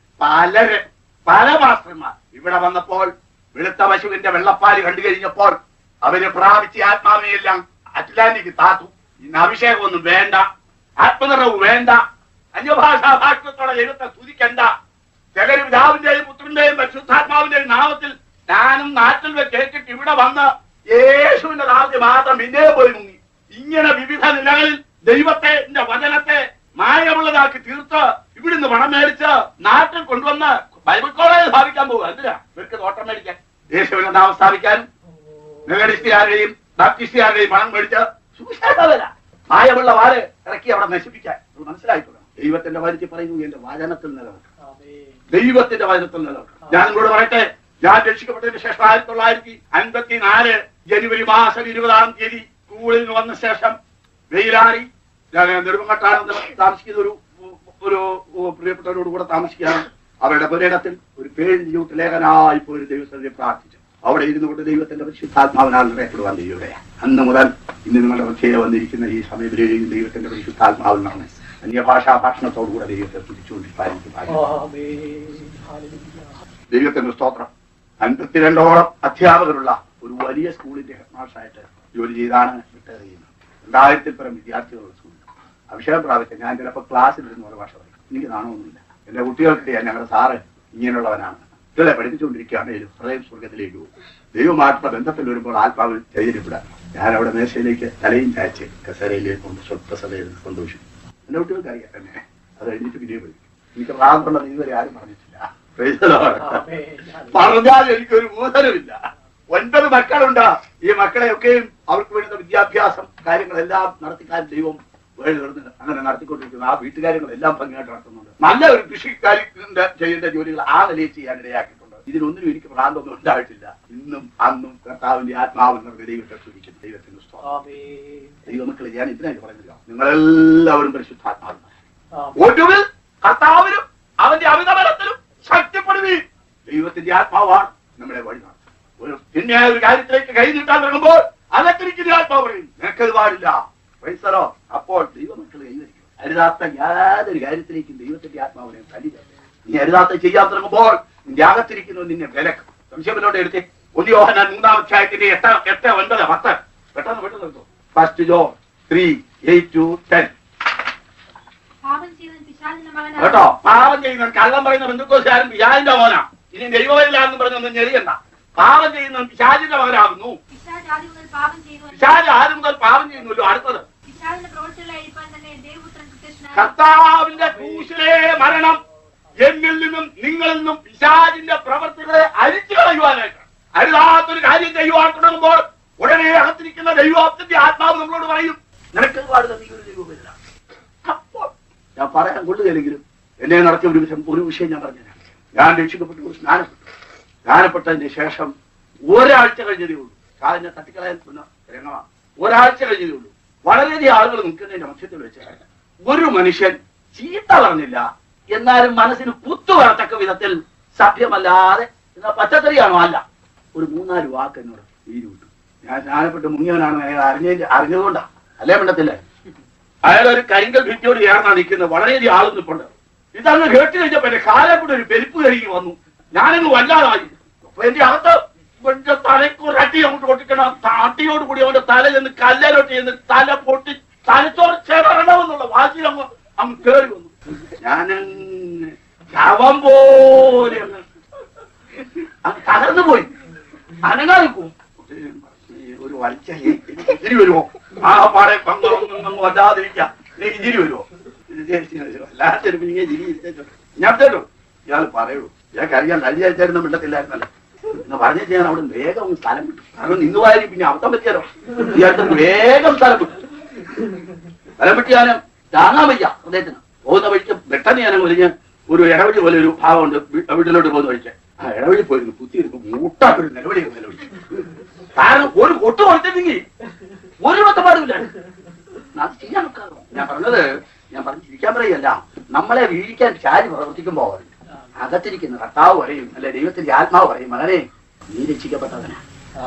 പലര് പല മാസ്റ്റർമാർ ഇവിടെ വന്നപ്പോൾ വെളുത്ത പശുവിന്റെ വെള്ളപ്പാല് കണ്ടു കഴിഞ്ഞപ്പോൾ അവര് പ്രാപിച്ച ആത്മാവിനെയെല്ലാം അറ്റ്ലാന്റിക് താത്തു ഇന്ന് അഭിഷേകമൊന്നും വേണ്ട ആത്മനിറവ് വേണ്ട അന്യഭാഷാ ഭാഷത്തോടെ ദൈവത്തെ സ്തുതിക്കണ്ട ചിലര് പിതാവിന്റെയും പുത്രന്റെയും പരിശുദ്ധാത്മാവിന്റെയും നാമത്തിൽ ഞാനും നാട്ടിൽ വെച്ച് കേട്ടിട്ട് ഇവിടെ വന്ന് യേശുവിന്റെ നാമത്തിൽ മാത്രം പിന്നെ പോയി മുങ്ങി ഇങ്ങനെ വിവിധ നിലകളിൽ ദൈവത്തെ ന്റെ വചനത്തെ മായമുള്ളതാക്കി തീർത്ത് ഇവിടുന്ന് പണം മേടിച്ച് നാട്ടിൽ കൊണ്ടുവന്ന് ബൈബിൾ കോളേജ് സ്ഥാപിക്കാൻ പോകുക എന്തിനാ ഇവർക്ക് തോട്ടം മേടിക്കാൻ യേശുവിന്റെ നാമം സ്ഥാപിക്കാനും മെഗഡിസ്റ്റുകാരുടെയും ബാപ്റ്റിസ്റ്റുകാരുടെയും പണം മേടിച്ച് സുവിശേഷമല്ല മായമുള്ള വാല് ഇറക്കി അവിടെ നശിപ്പിക്കാൻ അത് മനസ്സിലായിട്ടുണ്ട് ദൈവത്തിന്റെ വചനത്തിൽ പറയുന്നു എന്റെ വചനത്തിൽ നിലനിൽക്കണം ദൈവത്തിന്റെ വചനത്തിൽ നിലനിൽക്കണം ഞാൻ നിങ്ങളോട് പറയട്ടെ ഞാൻ രക്ഷിക്കപ്പെട്ടതിന് ശേഷം ആയിരത്തി തൊള്ളായിരത്തി അൻപത്തി നാല് ജനുവരി മാസം ഇരുപതാം തീയതി സ്കൂളിൽ നിന്ന് വന്ന ശേഷം വെയിലാറി ഞാൻ നെടുമങ്ങട്ടാനന്ദ താമസിക്കുന്ന ഒരു ഒരു പ്രിയപ്പെട്ടവരോട് കൂടെ താമസിക്കുകയാണ് അവരുടെ പുരയിടത്തിൽ ഒരു പേര് ചൂട്ട് ലേഖനായി പോയി ഒരു ദൈവസ്ഥയെ പ്രാർത്ഥിച്ചു അവിടെ ഇരുന്നു കൊണ്ട് ദൈവത്തിന്റെ പരിശുദ്ധാത്മാവിനാൽ നിറയപ്പെടുവാൻ ദൈവമേ അന്ന് മുതൽ ഇന്ന് നിങ്ങളുടെ മധ്യയെ വന്നിരിക്കുന്ന ഈ സമയത്തിലെയും ദൈവത്തിന്റെ പരിശുദ്ധാത്മാവിൽ നിന്നാണ് അന്യഭാഷാ ഭാഷണത്തോടുകൂടെ ദൈവത്തെ പിടിച്ചുകൊണ്ടിരിക്കാൻ എനിക്ക് ഭാഗ്യം ദൈവത്തിന്റെ സ്തോത്രം അൻപത്തിരണ്ടോളം അധ്യാപകരുള്ള ഒരു വലിയ സ്കൂളിന്റെ ഹെഡ് മാഷായിട്ട് ജോലി ചെയ്താണ് റിട്ടയർ ചെയ്യുന്നത് രണ്ടായിരത്തിൽ പരം വിദ്യാർത്ഥികളുള്ള സ്കൂളിൽ അഭിഷേകം പ്രാപിച്ച ഞാൻ ചിലപ്പോൾ ക്ലാസ്സിൽ ഇരുന്ന് ഒരു ഭാഷ പറയും എനിക്ക് നാണമൊന്നുമില്ല എന്റെ കുട്ടികൾക്ക് ഞങ്ങളുടെ സാറ് ഇങ്ങനെയുള്ളവനാണ് കുട്ടികളെ പഠിപ്പിച്ചുകൊണ്ടിരിക്കുകയാണെങ്കിലും ഹൃദയം സ്വർഗത്തിലേക്ക് പോകും ദൈവമായിട്ടുള്ള ബന്ധത്തിൽ വരുമ്പോൾ ആത്മാവിൽ ചൈതന്യപ്പെടാൻ ഞാൻ അവിടെ മേശയിലേക്ക് തലയും ചായച്ച് കസേരയിലേക്ക് കൊണ്ട് സ്വപ്രസതയിൽ സന്തോഷിക്കും എന്റെ കുട്ടികൾക്ക് അറിയാം തന്നെ അത് കഴിഞ്ഞിട്ട് പിന്നെയും പഠിക്കും എനിക്ക് പ്രാന്തമുള്ളത് ഇതുവരെ ആരും പറഞ്ഞിട്ടില്ല Praise the Lord. പറഞ്ഞാൽ എനിക്കൊരു ബോധനമില്ല ഒൻപത് മക്കളുണ്ട് ഈ മക്കളെയൊക്കെയും അവർക്ക് വേണ്ടുന്ന വിദ്യാഭ്യാസം കാര്യങ്ങളെല്ലാം നടത്തിക്കാൻ ദൈവം വഴി തുറന്ന് അങ്ങനെ നടത്തിക്കൊണ്ടിരിക്കുന്നു ആ വീട്ടുകാര്യങ്ങളെല്ലാം ഭംഗിയായിട്ട് നടത്തുന്നുണ്ട് നല്ല ഒരു കൃഷിക്കാരിന്റെ ചെയ്യേണ്ട ജോലികൾ ആ നിലയിൽ ചെയ്യാൻ ഇടയാക്കിയിട്ടുണ്ട് ഇതിനൊന്നിനും എനിക്ക് ഭ്രാന്തൊന്നും ഉണ്ടായിട്ടില്ല ഇന്നും അന്നും കർത്താവിന്റെ ആത്മാവ് നിറഞ്ഞ ദൈവത്തെ സ്തുതിക്കുന്നു ദൈവത്തിന് സ്തോത്രം. ദൈവമക്കളെ ഞാൻ ഇതിനായി പറയുന്നില്ല നിങ്ങളെല്ലാവരും പരിശുദ്ധാത്മാവ് ഒടുവിൽ കർത്താവിനും അവന്റെ അമിതബലത്തിലും ശക്തിപ്പെടുവീൻ ദൈവത്തിന്റെ ആത്മാവാണ് നമ്മളെ വഴി നടത്തുന്നത്. ഒരു പിന്നെ ഒരു കാര്യത്തിലേക്ക് കൈ നീട്ടാൻ തുടങ്ങുമ്പോൾ അകത്തിരിക്കുന്ന ആത്മാവ് പറയും നിനക്കത് പാടില്ല പൈസറോ അപ്പോൾ ദൈവമക്കൾ കൈവരിക്കും അരുതാത്ത യാതൊരു കാര്യത്തിലേക്കും ദൈവത്തിന്റെ ആത്മാവിനെ തല്ലില്ല നീ അരുതാത്ത ചെയ്യാൻ തുടങ്ങുമ്പോൾ നിന്റെ അകത്തിരിക്കുന്നത് നിന്നെ വിലക്കും സംശയമില്ലോണ്ട് എടുത്തേ ഒരു യോഹനാൻ മൂന്നാം അധ്യായത്തിന്റെ എട്ട് എട്ട് ഒൻപത് പത്ത് പെട്ടെന്ന് പെട്ടെന്ന് ഫസ്റ്റ് ജോ ത്രീ എയ്റ്റ് ടു ടെൻ
പാപം ചെയ്തവൻ പിശാചിന്റെ മകനാണ്
കേട്ടോ പാപം ചെയ്യുന്നവൻ കള്ളം പറയുന്ന ബന്ധുക്കോശാരും പിശാചിന്റെ മോനാ ഇനി ദൈവവരിലാണെന്ന് പറഞ്ഞൊന്നും ഞെറിയണ്ട പാപം ചെയ്യുന്നവൻ പിശാചിന്റെ മകനാകുന്നു
പിശാച് ആദ്യം മുതൽ പാപം ചെയ്തു
പിശാച് ആദ്യം മുതൽ പാപം ചെയ്യുന്നല്ലോ അടുത്തത്
പിശാചിന്റെ പ്രവൃത്തികളെ അഴിപ്പാൻ തന്നെ ദൈവപുത്രൻ പ്രത്യക്ഷനായി
കർത്താവിന്റെ ക്രൂശിലെ മരണം എന്നിൽ നിന്നും നിങ്ങളിൽ നിന്നും പിശാചിന്റെ പ്രവർത്തികളെ അരിച്ചു കളയുവാനായിട്ട് അരുതാത്തൊരു കാര്യം ചെയ്യുവാൻ തുടങ്ങുമ്പോൾ ഉടനെ അകത്തിരിക്കുന്ന ദൈവത്തിന്റെ ആത്മാവ് നമ്മളോട് പറയും നിനക്ക് പാടുന്ന നീ ഒരു ദൈവമില്ല അപ്പോൾ ഞാൻ പറയാൻ കൊള്ളുകയില്ലെങ്കിലും എന്നെ നടത്തിയ ഒരു വിഷയം ഒരു വിഷയം ഞാൻ പറഞ്ഞുതരാം ഞാൻ രക്ഷിക്കപ്പെട്ടു ഒരു സ്നാനപ്പെട്ടു സ്നാനപ്പെട്ടതിന് ശേഷം ഒരാഴ്ച കഴിഞ്ഞതേ ഉള്ളൂ കാലിനെ തട്ടിക്കളയാൻ വന്ന രംഗമാണ് ഒരാഴ്ച കഴിഞ്ഞതേ ഉള്ളൂ വളരെയധികം ആളുകൾ നിൽക്കുന്നതിന്റെ മധ്യത്തിൽ വെച്ച് ഒരു മനുഷ്യൻ ചീത്ത പറഞ്ഞില്ല എന്നാലും മനസ്സിന് കുത്തു വരത്തക്ക വിധത്തിൽ സഭ്യമല്ലാതെ എന്നാ പച്ചക്കറിയാണോ അല്ല ഒരു മൂന്നാല് വാക്ക് എന്നോട് വീര് വിട്ടു ഞാൻ സ്നാനപ്പെട്ട് മുങ്ങിയവനാണ് അയാൾ അറിഞ്ഞ അറിഞ്ഞതുകൊണ്ടാ അല്ലേ മിണ്ടത്തില്ലേ അയാൾ ഒരു കരിങ്കൽ ഭിത്തിയോട് ചേർന്നാ നിൽക്കുന്നത് വളരെയധികം ആളും നിൽപ്പുണ്ട് ഇതങ്ങ് കേട്ട് കഴിഞ്ഞപ്പോ എന്റെ കാലം കൂടെ ഒരു പെരുപ്പ് കരുകി വന്നു ഞാനങ്ങ് വല്ലാതായി അപ്പൊ എന്റെ അകത്ത് എന്റെ തലയ്ക്ക് ഒരു അടി അങ്ങോട്ട് പൊട്ടിക്കണം അടിയോട് കൂടി അവന്റെ തല ചെന്ന് കല്ലേലോട്ട് ചെന്ന് തല പൊട്ടി തലച്ചോറ് ചേരണമെന്നുള്ള വാശി അങ്ങ് അങ്ങ് കേറി വന്നു ഞാനങ്ങ് ശവം പോലെ അങ്ങ് അങ്ങ് തകർന്നു പോയി അനങ്ങാതെ പോകും ഒരു വലിച്ച ഇരി വരുമോ ആ പാടെ പങ്ക് അങ്ങ് വല്ലാതിരിക്കാം ഇരി വരുമോ വല്ലാത്തൊരു പിന്നെ ചിരി ഇരിച്ചോ ഞാൻ കേട്ടോ ഇയാൾ പറയുള്ളൂ ഇയാൾക്ക് അറിയാൻ കഴിഞ്ഞ ആഴ്ചയായിരുന്നു മിണ്ടത്തില്ലായിരുന്നല്ലോ എന്ന് പറഞ്ഞു ഞാൻ അവിടെ വേഗം ഒന്ന് സ്ഥലം വിട്ടു കാരണം നിന്ന് വാരി പിന്നെ അബദ്ധം പറ്റിയാലോ ഇയാൾക്ക് വേഗം സ്ഥലം വിട്ടു സ്ഥലം വിട്ട് ഞാൻ താങ്ങാൻ വയ്യ അദ്ദേഹത്തിന് പോകുന്ന വഴിക്ക് പെട്ടെന്ന് ഞാൻ ഒലിഞ്ഞ് ഒരു ഇടവഴി പോലെ ഒരു ഭാഗമുണ്ട് വീ- വീട്ടിലോട്ട് പോകുന്ന വഴിക്ക് ആ ഇടവഴി പോയിരുന്നു കുത്തി ഇരുന്നു മൂട്ടാത്തൊരു നിലവിളി നിലവിളി കാരണം ഒരു കൊട്ടു കൊടുത്തില്ലെങ്കിൽ ഒരു ബന്ധപ്പാടുമില്ല അത് ചെയ്യാൻ ഒക്കാതെ. ഞാൻ പറഞ്ഞത് ഞാൻ പറഞ്ഞിരിക്കാൻ പറയല്ല നമ്മളെ വീഴിക്കാൻ ചാരി പ്രവർത്തിക്കുമ്പോ അകത്തിരിക്കുന്ന കർത്താവ് പറയും അല്ലെ ദൈവത്തിന്റെ ആത്മാവ് പറയും മകനെ നീ രക്ഷിക്കപ്പെട്ടവനാ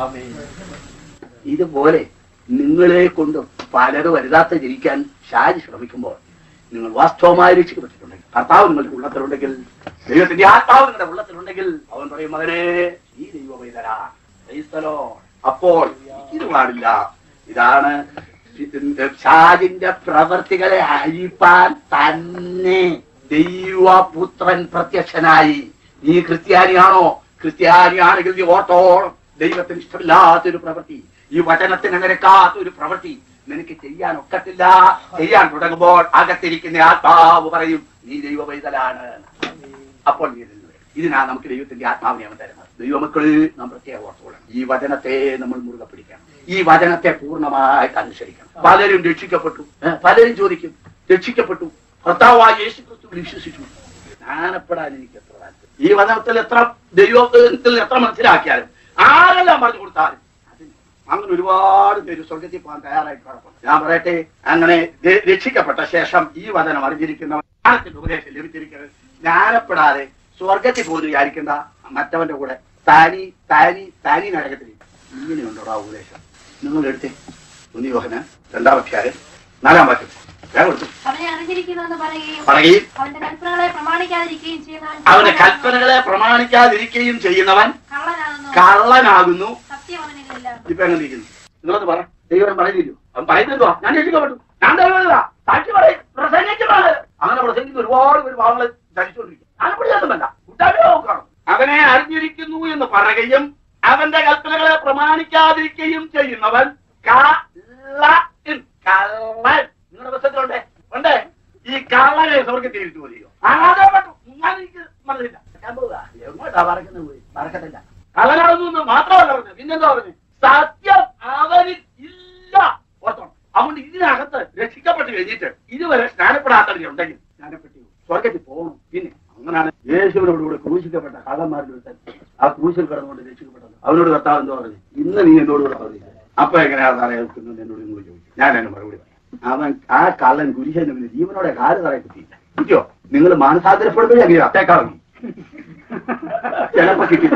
ഇതുപോലെ നിങ്ങളെ കൊണ്ട് പലരും വരുതാത്ത ജനിക്കാൻ ഷാജി ശ്രമിക്കുമ്പോൾ നിങ്ങൾ വാസ്തവമായി രക്ഷിക്കപ്പെട്ടിട്ടുണ്ടെങ്കിൽ കർത്താവ് നിങ്ങളുടെ ഉള്ളത്തിലുണ്ടെങ്കിൽ ദൈവത്തിന്റെ ആത്മാവ് നിങ്ങളുടെ ഉള്ളത്തിലുണ്ടെങ്കിൽ അവൻ പറയും മകനെ ഈ ദൈവമൈതരാ ക്രൈസ്തലോ അപ്പോൾ ഇത് പാടില്ല ഇതാണ് ഷാജിന്റെ പ്രവർത്തികളെ അഴിപ്പാൻ തന്നെ ദൈവപുത്രൻ പ്രത്യക്ഷനായി നീ ക്രിസ്ത്യാനിയാണോ ക്രിസ്ത്യാനിയാണെങ്കിൽ നീ ഓർത്തോളം ദൈവത്തിന് ഇഷ്ടമില്ലാത്തൊരു പ്രവൃത്തി ഈ വചനത്തിന് നിരക്കാത്ത ഒരു പ്രവൃത്തി നിനക്ക് ചെയ്യാൻ ഒക്കത്തില്ല ചെയ്യാൻ തുടങ്ങുമ്പോൾ അകത്തിരിക്കുന്ന ആത്മാവ് പറയും നീ ദൈവവൈതലാണ് അപ്പോൾ നീ ഇതിൽ വരും. ഇതിനാ നമുക്ക് ദൈവത്തിന്റെ ആത്മാവിനെ അവൻ തരുന്നത് ദൈവമക്കളിൽ നാം പ്രത്യേക ഓർത്തുകൊള്ളണം ഈ വചനത്തെ നമ്മൾ മുറുകെ പിടിക്കണം ഈ വചനത്തെ പൂർണ്ണമായിട്ട് അനുസരിക്കണം പലരും രക്ഷിക്കപ്പെട്ടു ഏ, പലരും ചോദിക്കും രക്ഷിക്കപ്പെട്ടു കർത്താവായ യേശു ക്രിസ്തു വിശ്വസിച്ചു ജ്ഞാനപ്പെടാൻ എനിക്ക് എത്ര താല്പര്യം ഈ വചനത്തിൽ എത്ര ദൈവത്തിൽ എത്ര മനസ്സിലാക്കിയാലും ആരെല്ലാം പറഞ്ഞു കൊടുത്താലും അതിന് അങ്ങനെ ഒരുപാട് പേര് സ്വർഗത്തിൽ പോകാൻ തയ്യാറായിട്ട് കിടക്കുന്നു ഞാൻ പറയട്ടെ അങ്ങനെ ദ- രക്ഷിക്കപ്പെട്ട ശേഷം ഈ വചനം അറിഞ്ഞിരിക്കുന്നവൻ ജ്ഞാനത്തിന്റെ ഉപദേശം ലഭിച്ചിരിക്കുന്നത് ജ്ഞാനപ്പെടാതെ സ്വർഗത്തിൽ പോലും വിചാരിക്കേണ്ട മറ്റവന്റെ കൂടെ താനി താനി താനി നരകത്തിൽ ഇങ്ങനെയുണ്ടോ ആ ഉപദേശം നിങ്ങൾ എടുത്തേ ഒന്ന് യോഹന രണ്ടാം അധ്യായം നാലാം വാക്യം ഞാൻ കൊടുത്തു
അവനെ അറിഞ്ഞിരിക്കുന്നുവെന്ന് പറയുകയും
പറയുകയും
അവന്റെ കൽപ്പനകളെ പ്രമാണിക്കാതിരിക്കുകയും ചെയ്യുന്നവൻ
അവന്റെ കൽപ്പനകളെ പ്രമാണിക്കാതിരിക്കുകയും ചെയ്യുന്നവൻ
കള്ളനാകുന്നു
കള്ളനാകുന്നു
സത്യം അവനിലില്ല
ഇപ്പൊ എങ്ങനെ ഇരിക്കുന്നു നിങ്ങളത് പറ ദൈവം പറയുന്നില്ലോ അവൻ പറയുന്നല്ലോ ഞാൻ രക്ഷിക്കപ്പെട്ടു ഞാൻ ദൈവമില്ല സാക്ഷി പറയും പ്രസംഗിക്കുന്നത് അങ്ങനെ പ്രസംഗിക്കുന്ന ഒരുപാട് പേര് പാവങ്ങളെ ധരിച്ചുകൊണ്ടിരിക്കും ഞാനെപ്പിടിയാത്തല്ല കൂട്ടായ്മ നോക്കണം അവനെ അറിഞ്ഞിരിക്കുന്നു എന്ന് പറയുകയും അവന്റെ കൽപ്പനകളെ പ്രമാണിക്കാതിരിക്കുകയും ചെയ്യുന്നവൻ കള്ളൻ. കള്ളൻ നിങ്ങളുടെ പുസ്തകത്തിലുണ്ടേ ഉണ്ടേ ഈ കള്ളനെ സ്വർഗത്തിൽ ഇരുത്തു മതിയോ ആകെ പെട്ടു ഞാൻ എനിക്ക് മനസ്സില്ല ഞാൻ പോവുക എങ്ങോട്ടാ പറക്കുന്നത് പോയി പറക്കത്തില്ല കള്ളനാണെന്ന് മാത്രമല്ല പറഞ്ഞു പിന്നെന്താ പറഞ്ഞു സത്യം അവരിൽ ഇല്ല ഓർത്തോണം അതുകൊണ്ട് ഇതിനകത്ത് രക്ഷിക്കപ്പെട്ട് കഴിഞ്ഞിട്ട് ഇതുവരെ സ്നാനപ്പെടാത്തവരെ ഉണ്ടെങ്കിൽ സ്നാനപ്പെട്ടു സ്വർഗത്തിൽ പോകണം പിന്നെ അങ്ങനെയാണ് യേശുവിനോട് കൂടെ ക്രൂശിക്കപ്പെട്ട കള്ളന്മാരുടെ ഒരുത്തൻ ആ ക്രൂശിൽ കിടന്നുകൊണ്ട് രക്ഷിക്കപ്പെട്ടത് അവനോട് കർത്താവ് എന്താ പറഞ്ഞു ഇന്ന് നീ എന്നോട് കൂടെ പറഞ്ഞു അപ്പൊ എങ്ങനെയാ സാറേ കേൾക്കുന്നത് എന്നോട് നിങ്ങൾ ചോദിച്ചു ഞാൻ എന്നെ മറുപടി പറയാം അവൻ ആ കള്ളൻ കുരിശന് പിന്നെ ജീവനോടെ കാല് തറയെ കുത്തിയില്ല കുത്തിയോ നിങ്ങൾ മാനസാന്തരപ്പെടുമ്പോഴേ അങ്ങനെ അത്തേക്കാളി ചിലപ്പോ കിട്ടിയില്ല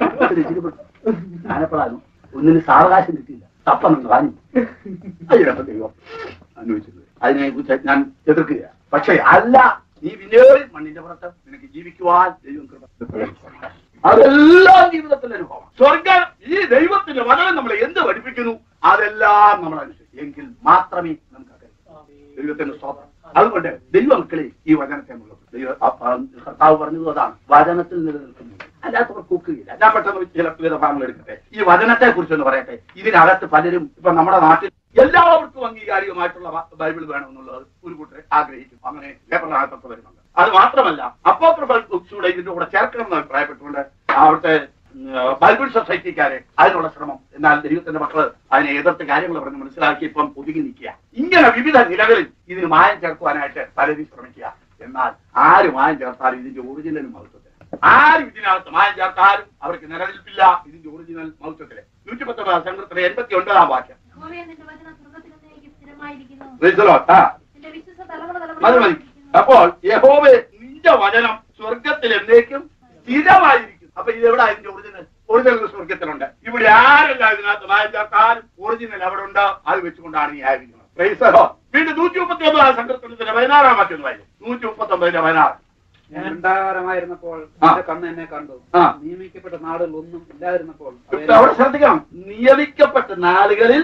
ഞാനെപ്പോഴാണ് ഒന്നിന് സാവകാശം കിട്ടിയില്ല തപ്പമെന്ന് വാങ്ങി അതിനപ്പം ദൈവം അന്വേഷിച്ചത് അതിനെ കുറിച്ച് ഞാൻ എതിർക്കുക പക്ഷേ അല്ല നീ വിനേറി മണ്ണിന്റെ പുറത്ത് നിനക്ക് ജീവിക്കുവാൻ ദൈവം കൃപ അതെല്ലാം ജീവിതത്തിന്റെ അനുഭവം സ്വർഗം ഈ ദൈവത്തിന്റെ വചനം നമ്മളെ എന്ത് പഠിപ്പിക്കുന്നു അതെല്ലാം നമ്മൾ അനുസരിക്കും എങ്കിൽ മാത്രമേ നമുക്ക് ദൈവത്തിന്റെ സ്തോത്രം അതുകൊണ്ട് ദൈവമക്കളെ ഈ വചനത്തെ നമ്മൾ ദൈവ അ- അ- കർത്താവ് പറഞ്ഞത് അതാണ് വചനത്തിൽ നിലനിൽക്കുന്നു അല്ലാത്തവർ കൂക്കുകയില്ല ഞാൻ പെട്ടെന്ന് ചില ചില ഭാഗങ്ങൾ എടുക്കട്ടെ ഈ വചനത്തെ കുറിച്ചൊന്ന് പറയട്ടെ ഇതിനകത്ത് പലരും ഇപ്പൊ നമ്മുടെ നാട്ടിൽ എല്ലാവർക്കും അംഗീകാരികമായിട്ടുള്ള ബ- ബൈബിൾ വേണമെന്നുള്ളത് ഒരു കൂട്ടർ ആഗ്രഹിക്കും അങ്ങനെ പേപ്പറിനകത്തൊക്കെ വരുന്നുണ്ട് അത് മാത്രമല്ല അപ്പോക്രഫൽ ബുക്സൂടെ ഇതിന്റെ കൂടെ ചേർക്കണം എന്ന് അഭിപ്രായപ്പെട്ടുകൊണ്ട് അവിടുത്തെ ഉം, ബൈബിൾ സൊസൈറ്റിക്കാരെ അതിനുള്ള ശ്രമം എന്നാൽ ദൈവത്തിന്റെ മക്കള് അതിനെ എതിർത്ത് കാര്യങ്ങൾ പറഞ്ഞ് മനസ്സിലാക്കി ഇപ്പം ഒതുങ്ങി നിൽക്കുക ഇങ്ങനെ വിവിധ നിലകളിൽ ഇതിന് മായം ചേർക്കുവാനായിട്ട് പലരും ശ്രമിക്കുക എന്നാൽ ആര് മായം ചേർത്താലും ഇതിന്റെ ഒറിജിനൽ മഹത്വത്തിൽ ആരും ഇതിനകത്ത് മായം ചേർത്താലും അവർക്ക് നിലനിൽപ്പില്ല ഇതിന്റെ ഒറിജിനൽ മഹത്വത്തില് നൂറ്റി പത്തൊമ്പതാം സംഘത്തിലെ എൺപത്തി ഒൻപതാം വാക്യം
യഹോവേ, നിന്റെ വചനം സ്വർഗ്ഗത്തിൽ എന്നേക്കും സ്ഥിരമായിരിക്കുന്നു.
Praise the Lord. ആ
നിന്റെ വിശ്വസ തലമുറ
മതി
തലമുറ
മതി അപ്പോൾ യഹോവേ നിന്റെ വചനം സ്വർഗത്തിൽ എന്നേക്കും സ്ഥിരമായിരിക്കും അപ്പൊ ഇത് എവിടെ അതിന്റെ ഒറിജിനൽ ഒറിജിനൽ സ്വർഗത്തിലുണ്ട് ഇവിടെ ആരല്ല ഇതിനകത്ത് മായം ചേർത്താലും ഒറിജിനൽ അവിടെ ഉണ്ട് അത് വെച്ചുകൊണ്ടാണ് ഈ ആയിരിക്കുന്നത് Praise the Lord. വീണ്ടും നൂറ്റി മുപ്പത്തി ഒമ്പതാം സങ്കീർത്തനത്തിന്റെ പതിനാറാം വാക്യം വായിക്കും നൂറ്റി മുപ്പത്തി ഒമ്പതിന്റെ പതിനാറ്
ഞാൻ ഉണ്ടാകാരമായിരുന്നപ്പോൾ
ആ.
എന്റെ കണ്ണ് എന്നെ കണ്ടു
ആ.
നിയമിക്കപ്പെട്ട നാടുകൾ ഒന്നും ഇല്ലാതിരുന്നപ്പോൾ
ഇപ്പൊ അവിടെ ശ്രദ്ധിക്കണം നിയമിക്കപ്പെട്ട നാളുകളിൽ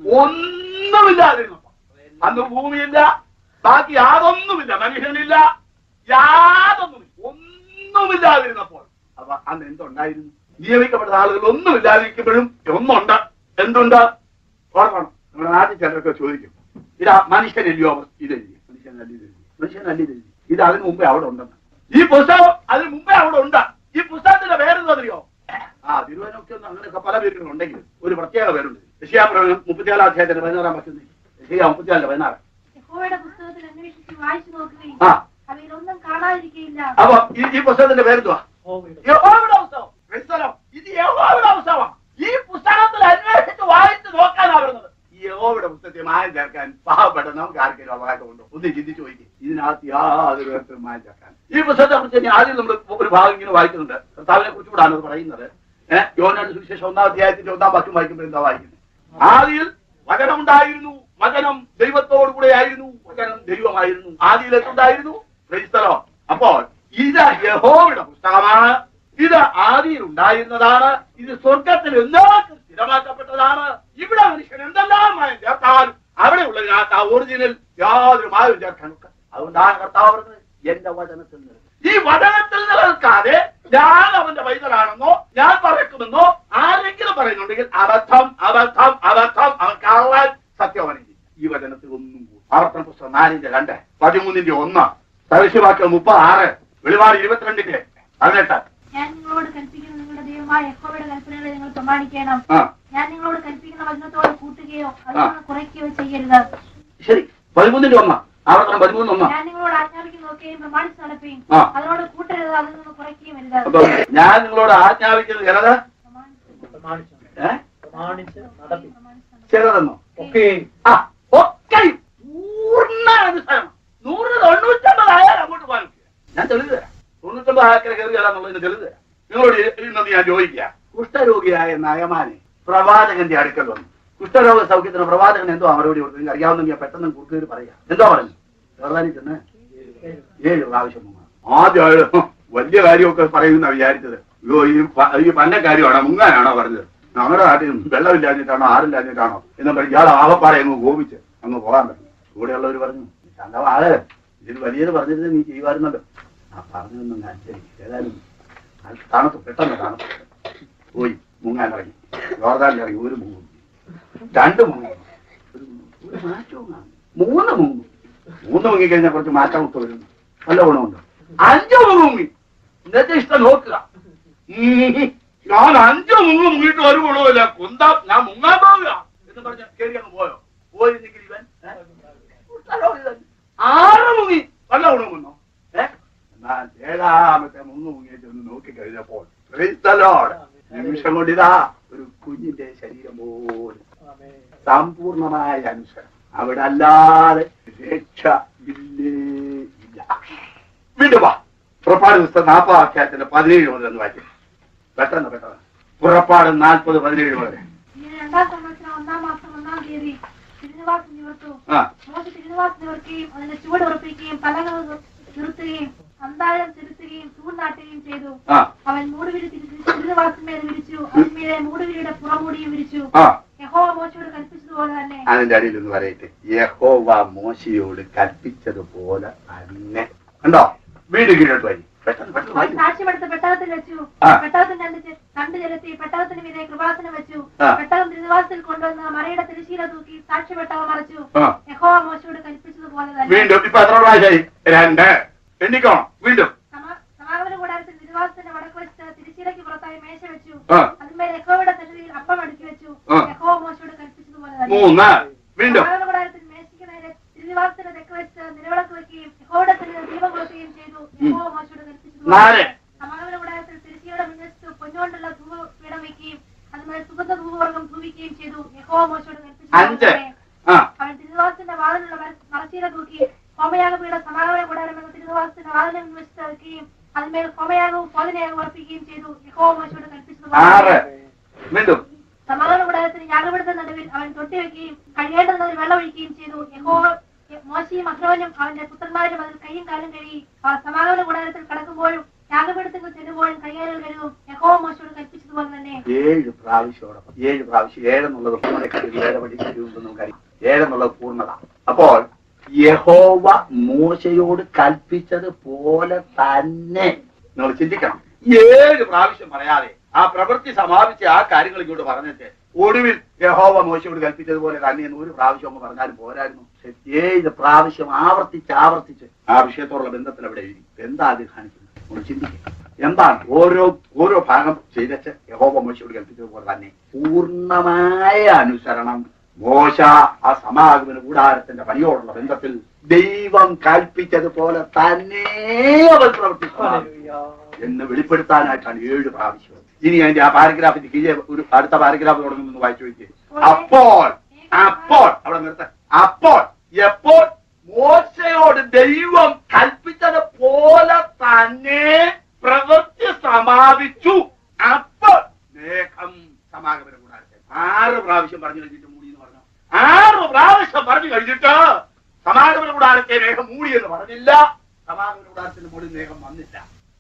ഒന്നുമില്ലാതിരുന്നപ്പോ അന്ന് ഭൂമിയില്ല ബാക്കി യാതൊന്നുമില്ല മനുഷ്യനില്ല യാതൊന്നുമില്ല ഒന്നുമില്ലാതിരുന്നപ്പോൾ അപ്പൊ അന്ന് എന്തുണ്ടായിരുന്നു നിയമിക്കപ്പെട്ട ആളുകൾ ഒന്നുമില്ലാതിരിക്കുമ്പോഴും ഒന്നുണ്ട് എന്തുണ്ട് ഓർക്കണം നമ്മുടെ നാട്ടിൽ ചിലരൊക്കെ ചോദിക്കും ഇതാ മനുഷ്യനല്ലയോ അവർ ഇതെഴുതി മനുഷ്യനല്ല ഇതെഴുതി മനുഷ്യനല്ല ഇതെഴുതി ഇത് അതിന് മുമ്പേ അവിടെ ഉണ്ടെന്ന് ഈ പുസ്തകം അതിന് മുമ്പേ അവിടെ ഉണ്ട് ഈ പുസ്തകത്തിന്റെ പേരെന്താ അറിയോ ആ തിരുവനൊക്കെ ഒന്ന് അങ്ങനെയൊക്കെ പല പേരുകളും ഉണ്ടെങ്കിലും ഒരു പ്രത്യേക പേരുണ്ട് യശയാപ്രവചനം മുപ്പത്തിനാലാം അധ്യായത്തിന്റെ പതിനാറാം പറ്റുന്നത് യശയാ മുപ്പത്തിനാലിന്റെ പതിനാറ്
യഹോവയുടെ പുസ്തകത്തിൽ അന്വേഷിച്ച് വായിച്ചു നോക്കുകയും
ആ.
അവയിലൊന്നും കാണാതിരിക്കയില്ല
അപ്പൊ ഈ ഈ പുസ്തകത്തിന്റെ പേരെന്തുവാ
യഹോവയുടെ
യഹോവയുടെ പുസ്തകം ക്രൈസ്തവം. ഇത് യഹോവയുടെ പുസ്തകമാണ് ഈ പുസ്തകത്തിൽ അന്വേഷിച്ച് വായിച്ച് നോക്കാനാ വരുന്നത് ഈ യഹോവയുടെ പുസ്തകത്തെ മായം ചേർക്കാൻ പാവപ്പെട്ട നമുക്ക് ആർക്കെങ്കിലും അവകാശമുണ്ടോ ഒന്ന് ചിന്തിച്ചു നോക്കി ഇതിനകത്ത് യാതൊരു തരത്തിലും മായം ചേർക്കാൻ ഈ പുസ്തകത്തെ കുറിച്ച് ഞാൻ ആദ്യം നമ്മൾ ഒരു ഭാഗം ഇങ്ങനെ വായിക്കുന്നുണ്ട് കർത്താവിനെ കുറിച്ച് കൂടാണ് അത് പറയുന്നത് ഏഹ് യോനാട് സുവിശേഷം ഒന്നാം അധ്യായത്തിന്റെ ഒന്നാം വാക്യം വായിക്കുമ്പോൾ എന്താ വായിക്കുന്നത് ആദിയിൽ വചനമുണ്ടായിരുന്നു വചനം ദൈവത്തോടു കൂടെ ആയിരുന്നു വചനം ദൈവമായിരുന്നു ആദിയിൽ എന്തുണ്ടായിരുന്നു ക്രൈസ്തലോ അപ്പോൾ ഇത് യഹോവയുടെ പുസ്തകമാണ് ഇത് ആദിയിൽ ഉണ്ടായിരുന്നതാണ് ഇത് സ്വർഗത്തിൽ എല്ലാവർക്കും സ്ഥിരമാക്കപ്പെട്ടതാണ് ഇവിടെ മനുഷ്യൻ എന്തെല്ലാം മായം ചേർത്താലും അവിടെ ഉള്ളതിനകത്ത് ആ ഒറിജിനൽ യാതൊരു മായം ചേർക്കാൻ ഒക്ക- അതുകൊണ്ടാണ് കർത്താവ് പറഞ്ഞത് എന്റെ വചനത്തിൽ നിന്ന് ഈ വചനത്തിൽ നിലനിൽക്കാതെ ഞാൻ അവന്റെ പൈതലാണെന്നോ ഞാൻ പറക്കുമെന്നോ ആരെങ്കിലും പറയുന്നുണ്ടെങ്കിൽ അബദ്ധം അബദ്ധം അബദ്ധം അവൻ കള്ളൻ സത്യമനെങ്കിൽ ഈ വചനത്തിൽ ഒന്നും കൂടി ആവർത്തന പുസ്തകം നാലിന്റെ രണ്ട് പതിമൂന്നിന്റെ ഒന്ന് തലശ്ശിവാക്യം മുപ്പത് ആറ് വെളിപാട് ഇരുപത്തിരണ്ടിന്റെ പതിനെട്ട്
ഞാൻ നിങ്ങളോട് കൽപ്പിക്കുന്ന നിങ്ങളുടെ ദൈവമായ യഹോവയുടെ കൽപ്പനകളെ നിങ്ങൾ പ്രമാണിക്കണം
ആ
ഞാൻ നിങ്ങളോട് കൽപ്പിക്കുന്ന വചനത്തോട് കൂട്ടുകയോ അതിൽ നിന്ന് കുറയ്ക്കുകയോ ചെയ്യരുത്
ശരി പതിമൂന്നിന്റെ ഒന്ന് ആവർത്തനം പതിമൂന്ന് ഒന്ന്
ഞാൻ നിങ്ങളോട് ആജ്ഞാപിക്കുന്ന നോക്കുകയും പ്രമാണിച്ച് നടക്കുകയും
ആ.
അതിനോട് കൂട്ടരുത് അതിൽ നിന്ന് കുറയ്ക്കുകയും അരുത്
അപ്പൊ ഞാൻ നിങ്ങളോട് ആജ്ഞാപിക്കുന്നത് ചിലത്
പ്രമാണിച്ച്
പ്രമാണിച്ചു
ഏ
പ്രമാണിച്ച് നടത്തി
പ്രമാണിച്ച് നടക്കുകയും.
ചിലതെന്നോ
ഒക്കെ
ആ ഒക്കെ പൂർണ്ണ അനുസരണം നൂറ് തൊണ്ണൂറ്റമ്പതായാലും അങ്ങോട്ട് പോകാൻ പറ്റില്ല. ഞാൻ തെളിവ് തരാം തൊണ്ണൂറ്റമ്പത് ആക്കര കയറി തരാന്നുള്ളതിന് തെളിവ് തരാം നിങ്ങളോട് ഇന്നത് ഞാൻ ചോദിക്കുക കുഷ്ഠരോഗിയായ നയമാനെ പ്രവാചകന്റെ അടുക്കൽ വന്നു കുഷ്ഠരോഗ സൗഖ്യത്തിന് പ്രവാചകൻ എന്തോ മറുപടി കൊടുത്തു നിങ്ങൾക്ക് അറിയാവുന്ന ഞാൻ പെട്ടെന്ന് കുറുക്കേറി പറയാം എന്തോ പറഞ്ഞു ചെറുതാനി ചെന്ന് ഏഴ് പ്രാവശ്യം മുങ്ങാം ആദ്യം അയാള് വലിയ കാര്യമൊക്കെ പറയുന്ന വിചാരിച്ചത് അയ്യോ ഈ പ- ഈ പന്ന കാര്യമാണോ മുങ്ങാനാണോ പറഞ്ഞത് നമ്മുടെ നാട്ടിൽ വെള്ളമില്ലാഞ്ഞിട്ടാണോ ആരില്ലാഞ്ഞിട്ടാണോ എന്ന് പറഞ്ഞ് ഇയാൾ ആവപ്പാറ അങ്ങ് കോപിച്ച് അങ്ങ് പോകാൻ പറ്റും കൂടെയുള്ളവർ പറഞ്ഞു ശാന്തവാള് ഇതിൽ വലിയത് പറഞ്ഞിരുന്നത് നീ ചെയ്യുമായിരുന്നല്ലോ ആ പറഞ്ഞതൊന്നും ഞാൻ ശരി ഏതായാലും അത് തണുത്തു പെട്ടെന്ന് തണുത്തു പോയി മുങ്ങാൻ ഇറങ്ങി ജോർദാനിൽ ഇറങ്ങി ഒരു മുങ്ങും രണ്ട് മുങ്ങും ഒരു മുങ്ങും. ഒരു മാറ്റവും കാണും മൂന്ന് മുങ്ങും മൂന്ന് മുങ്ങിക്കഴിഞ്ഞാൽ കുറച്ച് മാറ്റം ഒക്കെ വരുന്നു നല്ല ഗുണമുണ്ട് അഞ്ച് മുങ്ങി എന്നിട്ട് ഇഷ്ടം നോക്കുക ഉം. ഞാൻ അഞ്ച് മുങ്ങ് മുങ്ങിയിട്ട് ഒരു ഗുണമില്ല കുന്താ ഞാൻ മുങ്ങാൻ പോവുക എന്ന് പറഞ്ഞ കയറി അങ്ങ് പോയോ പോയിരുന്നെങ്കിൽ ഇവൻ ഏ? ഉത്തരവ് ഇതല്ല. ആറ് മുങ്ങി വല്ല ഗുണം വന്നോ ഏ? എന്നാൽ ഏഴാമത്തെ മുങ്ങ് മുങ്ങിയിട്ട് ഒന്ന് നോക്കി കഴിഞ്ഞപ്പോൾ praise the Lord. നിമിഷം കൊണ്ടിതാ ഒരു കുഞ്ഞിന്റെ ശരീരം പോലും സമ്പൂർണമായ അനുസരണം അവിടെ അല്ലാതെ രക്ഷ ഇല്ലേ ഇല്ല വീണ്ടും വാ പുറപ്പാട് പുസ്തകം നാൽപ്പത് അധ്യായത്തിന്റെ പതിനേഴ് മുതൽ ഒന്ന് വായിക്കും പെട്ടെന്ന് പെട്ടെന്ന് പുറപ്പാട് നാൽപ്പത് പതിനേഴ് മുതൽ
ഇങ്ങനെ രണ്ടാം സംവത്സരം ഒന്നാം മാസം ഒന്നാം തീയതി തിരുനിവാസം നിവർത്തു
ആ
മോശ തിരുനിവാസം നിവർക്കുകയും അതിന്റെ ചുവട് ഉറപ്പിക്കുകയും പലകൾ നിർത്തുകയും അന്താഴം ചെലുത്തുകയും തൂർനാട്ടുകയും ചെയ്തു
ആ
അവൻ മൂടുവിരി തിരുനിവാസമേൽ വിരിച്ചു അതിന്മേലെ മൂടുവിരിയുടെ പുറമൂടിയും വിരിച്ചു
ആ
യഹോവ മോശയോട് കൽപ്പിച്ചതുപോലെ തന്നെ
അതിന്റെ അടിയിൽ ഒന്ന് പറയട്ടെ യഹോവ മോശയോട് കൽപ്പിച്ചതുപോലെ തന്നെ കണ്ടോ വീട് കീഴോട്ട് വരി പെട്ടെന്ന് പെട്ടെന്ന്
അവൻ
വായിക്കും
സാക്ഷ്യമെടുത്ത പെട്ടകത്തിൽ വെച്ചു
ആ.
പെട്ടകത്തിന്റെ രണ്ട് ചെ- രണ്ട് ചെലുത്തി പെട്ടകത്തിന് മീതെ കൃപാസനം വെച്ചു
ആ.
പെട്ടകം തിരുനിവാസത്തിൽ കൊണ്ടുവന്ന് മറയുടെ തിരശീല തൂക്കി സാക്ഷ്യപ്പെട്ടവ മറച്ചു
ആ
യഹോവ മോശയോട് കൽപ്പിച്ചതുപോലെ തന്നെ
വീണ്ടും ഇപ്പൊ എത്ര പ്രാവശ്യമായി രണ്ട് എണ്ണിക്കോണം വീണ്ടും
സമ- സമാഗമന കൂടാരത്തിൽ തിരുവാസത്തിന്റെ വടക്ക് വെച്ച് തിരുശീലയ്ക്ക് പുറത്തായി മേശ വെച്ചു
ആ.
അതിന്മേൽ യഹോവയുടെ സന്നിധിയിൽ അപ്പം അടുക്കി വെച്ചു
ആ.
യഹോവ മോശയോട് കൽപ്പിച്ചതുപോലെ തന്നെ
മൂന്ന് വീണ്ടും
സമാഗമന കൂടാരത്തിൽ മേശയ്ക്ക് നേരെ തിരുനിവാസത്തിന്റെ തെക്ക് വെച്ച് നിലവിളക്ക് വെക്കുകയും യഹോവയുടെ സന്നിധിയിൽ ദീപം കൊളുത്തുകയും ചെയ്തു യഹോവ മോശയോട് കൽപ്പിച്ചതുപോലെ
നാല്.
തന്നെ. സമാഗമന കൂടാരത്തിൽ തിരുശിയുടെ മുൻവശത്ത് പൊന്നുകൊണ്ടുള്ള ധൂപപീഠം വെക്കുകയും അതിന്മേൽ സുഗന്ധ ധൂപവർഗം ധൂപിക്കുകയും ചെയ്തു യഹോവ മോശയോട് കൽപ്പിച്ചതുപോലെ
അഞ്ച്
തന്നെ.
ആ
അവൻ തിരുനിവാസത്തിന്റെ വാതിലുള്ള മറച്ചീല തൂക്കി ഹോമയാഗപീഠ സമാഗമന കൂടാരം എന്ന തിരുനിവാസത്തിന്റെ വാതിലിൽ വെച്ച് വെക്കുകയും അതിന്മേൽ ഹോമയാഗവും പോലനയാഗവും അർപ്പിക്കുകയും ചെയ്തു യഹോവ മോശയോട്
ആറ്
കൽപ്പിച്ചതുപോലെ
വീണ്ടും
സമാഗമന കൂടാരത്തിന് യാഗപീഠത്തിന്റെ നടുവിൽ അവൻ തൊട്ടിവെക്കുകയും കഴിയേണ്ടതിൽ വെള്ളം ഒഴിക്കുകയും ചെയ്തു യഹോവ മോശയും അഹ്റോനും അവന്റെ പുത്രന്മാരും അതിൽ കൈയും കാലും കഴുകി അവർ സമാഗമന കൂടാരത്തിൽ കടക്കുമ്പോഴും യാഗപീഠത്തിൽ ചെല്ലുമ്പോഴും കൈകാലുകൾ കഴുകും യഹോവ മോശയോട് കൽപ്പിച്ചതുപോലെ തന്നെ
ഏഴ് പ്രാവശ്യോടൊപ്പം ഏഴ് പ്രാവശ്യം ഏഴെന്നുള്ളത് പൂർണ്ണത ഏഴപടി നമുക്കറിയാം ഏഴെന്നുള്ളത് പൂർണ്ണത അപ്പോൾ യഹോവ മോശയോട് കൽപ്പിച്ചത് പോലെ തന്നെ നിങ്ങൾ ചിന്തിക്കണം ഏഴ് പ്രാവശ്യം പറയാതെ ആ പ്രവൃത്തി സമാപിച്ച ആ കാര്യങ്ങൾ ഇങ്ങോട്ട് പറഞ്ഞിട്ട് ഒടുവിൽ യഹോവ മോശയോട് കൽപ്പിച്ചതുപോലെ തന്നെ എന്ന് ഒരു പ്രാവശ്യം ഒന്ന് പറഞ്ഞാലും പോരായിരുന്നു പക്ഷെ ഏഴ് പ്രാവശ്യം ആവർത്തിച്ച് ആവർത്തിച്ച് ആ വിഷയത്തോടുള്ള ബന്ധത്തിൽ അവിടെ എഴുതി എന്താ അത് കാണിക്കുന്നത് നമ്മൾ ചിന്തിക്കുക എന്താണ് ഓരോ ഓരോ ഭാഗം ചെയ്തച്ച് യഹോവ മോശയോട് കൽപ്പിച്ചതുപോലെ തന്നെ പൂർണ്ണമായ അനുസരണം മോശ ആ സമാഗമന കൂടാരത്തിന്റെ പണിയോടുള്ള ബന്ധത്തിൽ ദൈവം കൽപ്പിച്ചതുപോലെ തന്നെ അവൻ പ്രവർത്തിച്ചു എന്ന് വെളിപ്പെടുത്താനായിട്ടാണ് ഏഴ് പ്രാവശ്യം ഇനി അതിന്റെ ആ പാരഗ്രാഫിന്റെ കീഴെ ഒരു അടുത്ത പാരഗ്രാഫ് തുടങ്ങുന്നു വായിച്ചു നോക്കിയേ അപ്പോൾ അപ്പോൾ അവിടെ നിർത്ത അപ്പോൾ എപ്പോൾ മോശയോട് ദൈവം കൽപ്പിച്ചത് പോലെ തന്നെ പ്രവൃത്തി സമാപിച്ചു അപ്പോൾ മേഘം സമാഗമന കൂടാരത്തെ ആറ് പ്രാവശ്യം പറഞ്ഞു കഴിഞ്ഞിട്ട് മൂടി എന്ന് പറഞ്ഞു ആറ് പ്രാവശ്യം പറഞ്ഞു കഴിഞ്ഞിട്ട് സമാഗമന കൂടാരത്തെ മേഘം മൂടി എന്ന് പറഞ്ഞില്ല സമാഗമന കൂടാരത്തിന്റെ മുകളിൽ മേഘം വന്നില്ല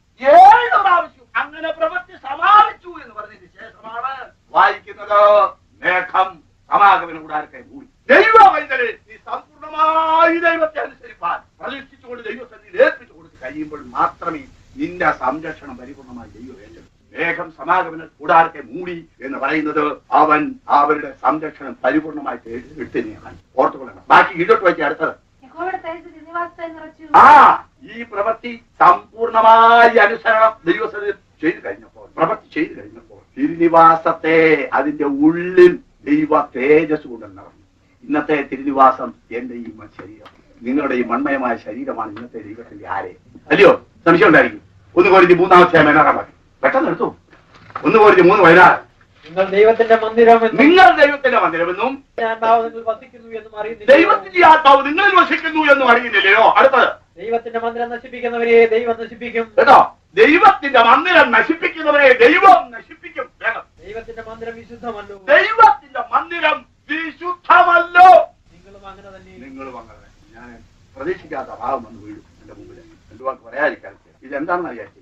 ഏഴ് പ്രാവശ്യം അങ്ങനെ പ്രവൃത്തി സമാപിച്ചു എന്ന് പറഞ്ഞതിന് ശേഷമാണ് വായിക്കുന്നത് മേഘം സമാഗമന കൂടാരത്തെ മൂടി ദൈവവൈതലെ നീ സമ്പൂർണ്ണമായി ദൈവത്തെ അനുസരിപ്പാൻ പ്രതിഷ്ഠിച്ചുകൊണ്ട് ദൈവസന്നിധിയിൽ ഏൽപ്പിച്ചു കൊടുത്ത് കഴിയുമ്പോൾ മാത്രമേ നിന്റെ സംരക്ഷണം പരിപൂർണമായി ദൈവം ഏറ്റെടുക്കൂ മേഘം സമാഗമന കൂടാരത്തെ മൂടി എന്ന് പറയുന്നത് അവൻ അവരുടെ സംരക്ഷണം പരിപൂർണമായി എടുത്തിനെയാണ് ഓർത്തുകൊള്ളണം ബാക്കി ഇടോട്ട് വെച്ച് അടുത്തത്
യഹോവയുടെ തേജസ് തിരുനിവാസത്തെ നിറച്ചു
ആ ഈ പ്രവൃത്തി സമ്പൂർണമായ അനുസരണം ദൈവസന്നിധി ചെയ്തു കഴിഞ്ഞപ്പോൾ പ്രവൃത്തി ചെയ്തു കഴിഞ്ഞപ്പോൾ തിരുനിവാസത്തെ അതിന്റെ ഉള്ളിൽ ദൈവ തേജസ് കൊണ്ട് നിറഞ്ഞു ഇന്നത്തെ തിരുനിവാസം എന്റെ ഈ മ- ശരീരം നിങ്ങളുടെ ഈ മൺമയമായ ശരീരമാണ് ഇന്നത്തെ ദൈവത്തിന്റെ ആരെ അല്ലയോ സംശയം ഉണ്ടായിരിക്കും ഒന്ന് കോരിച്ച് മൂന്നാമത്തെ മേനാറാൻ മതി പെട്ടെന്ന് എടുത്തു ഒന്ന് കോരിച്ച് മൂന്ന് വയനാട്
നിങ്ങൾ ദൈവത്തിന്റെ മന്ദിരമെന്നും
നിങ്ങൾ ദൈവത്തിന്റെ മന്ദിരമെന്നും
ആത്മാവ് നിങ്ങൾ വസിക്കുന്നു എന്നും അറിയുന്നില്ല
ദൈവത്തിന്റെ ആത്മാവ് നിങ്ങളിൽ വസിക്കുന്നു എന്നും അറിയുന്നില്ലയോ അടുത്തത്
ദൈവത്തിന്റെ മന്ദിരം നശിപ്പിക്കുന്നവരെ ദൈവം നശിപ്പിക്കും
കേട്ടോ ദൈവത്തിന്റെ മന്ദിരം നശിപ്പിക്കുന്നവരെ ദൈവം നശിപ്പിക്കും വേഗം.
ദൈവത്തിന്റെ മന്ദിരം വിശുദ്ധമല്ലോ
ദൈവത്തിന്റെ മന്ദിരം വിശുദ്ധമല്ലോ
നിങ്ങളും അങ്ങനെ തന്നെ
നിങ്ങളും അങ്ങനെ ഞാൻ പ്രതീക്ഷിക്കാത്ത ഭാവം വന്ന് വീഴും എന്റെ മുമ്പിൽ രണ്ടു വാക്ക് പറയാതിരിക്കാൻ ഇതെന്താണെന്ന് അറിയാം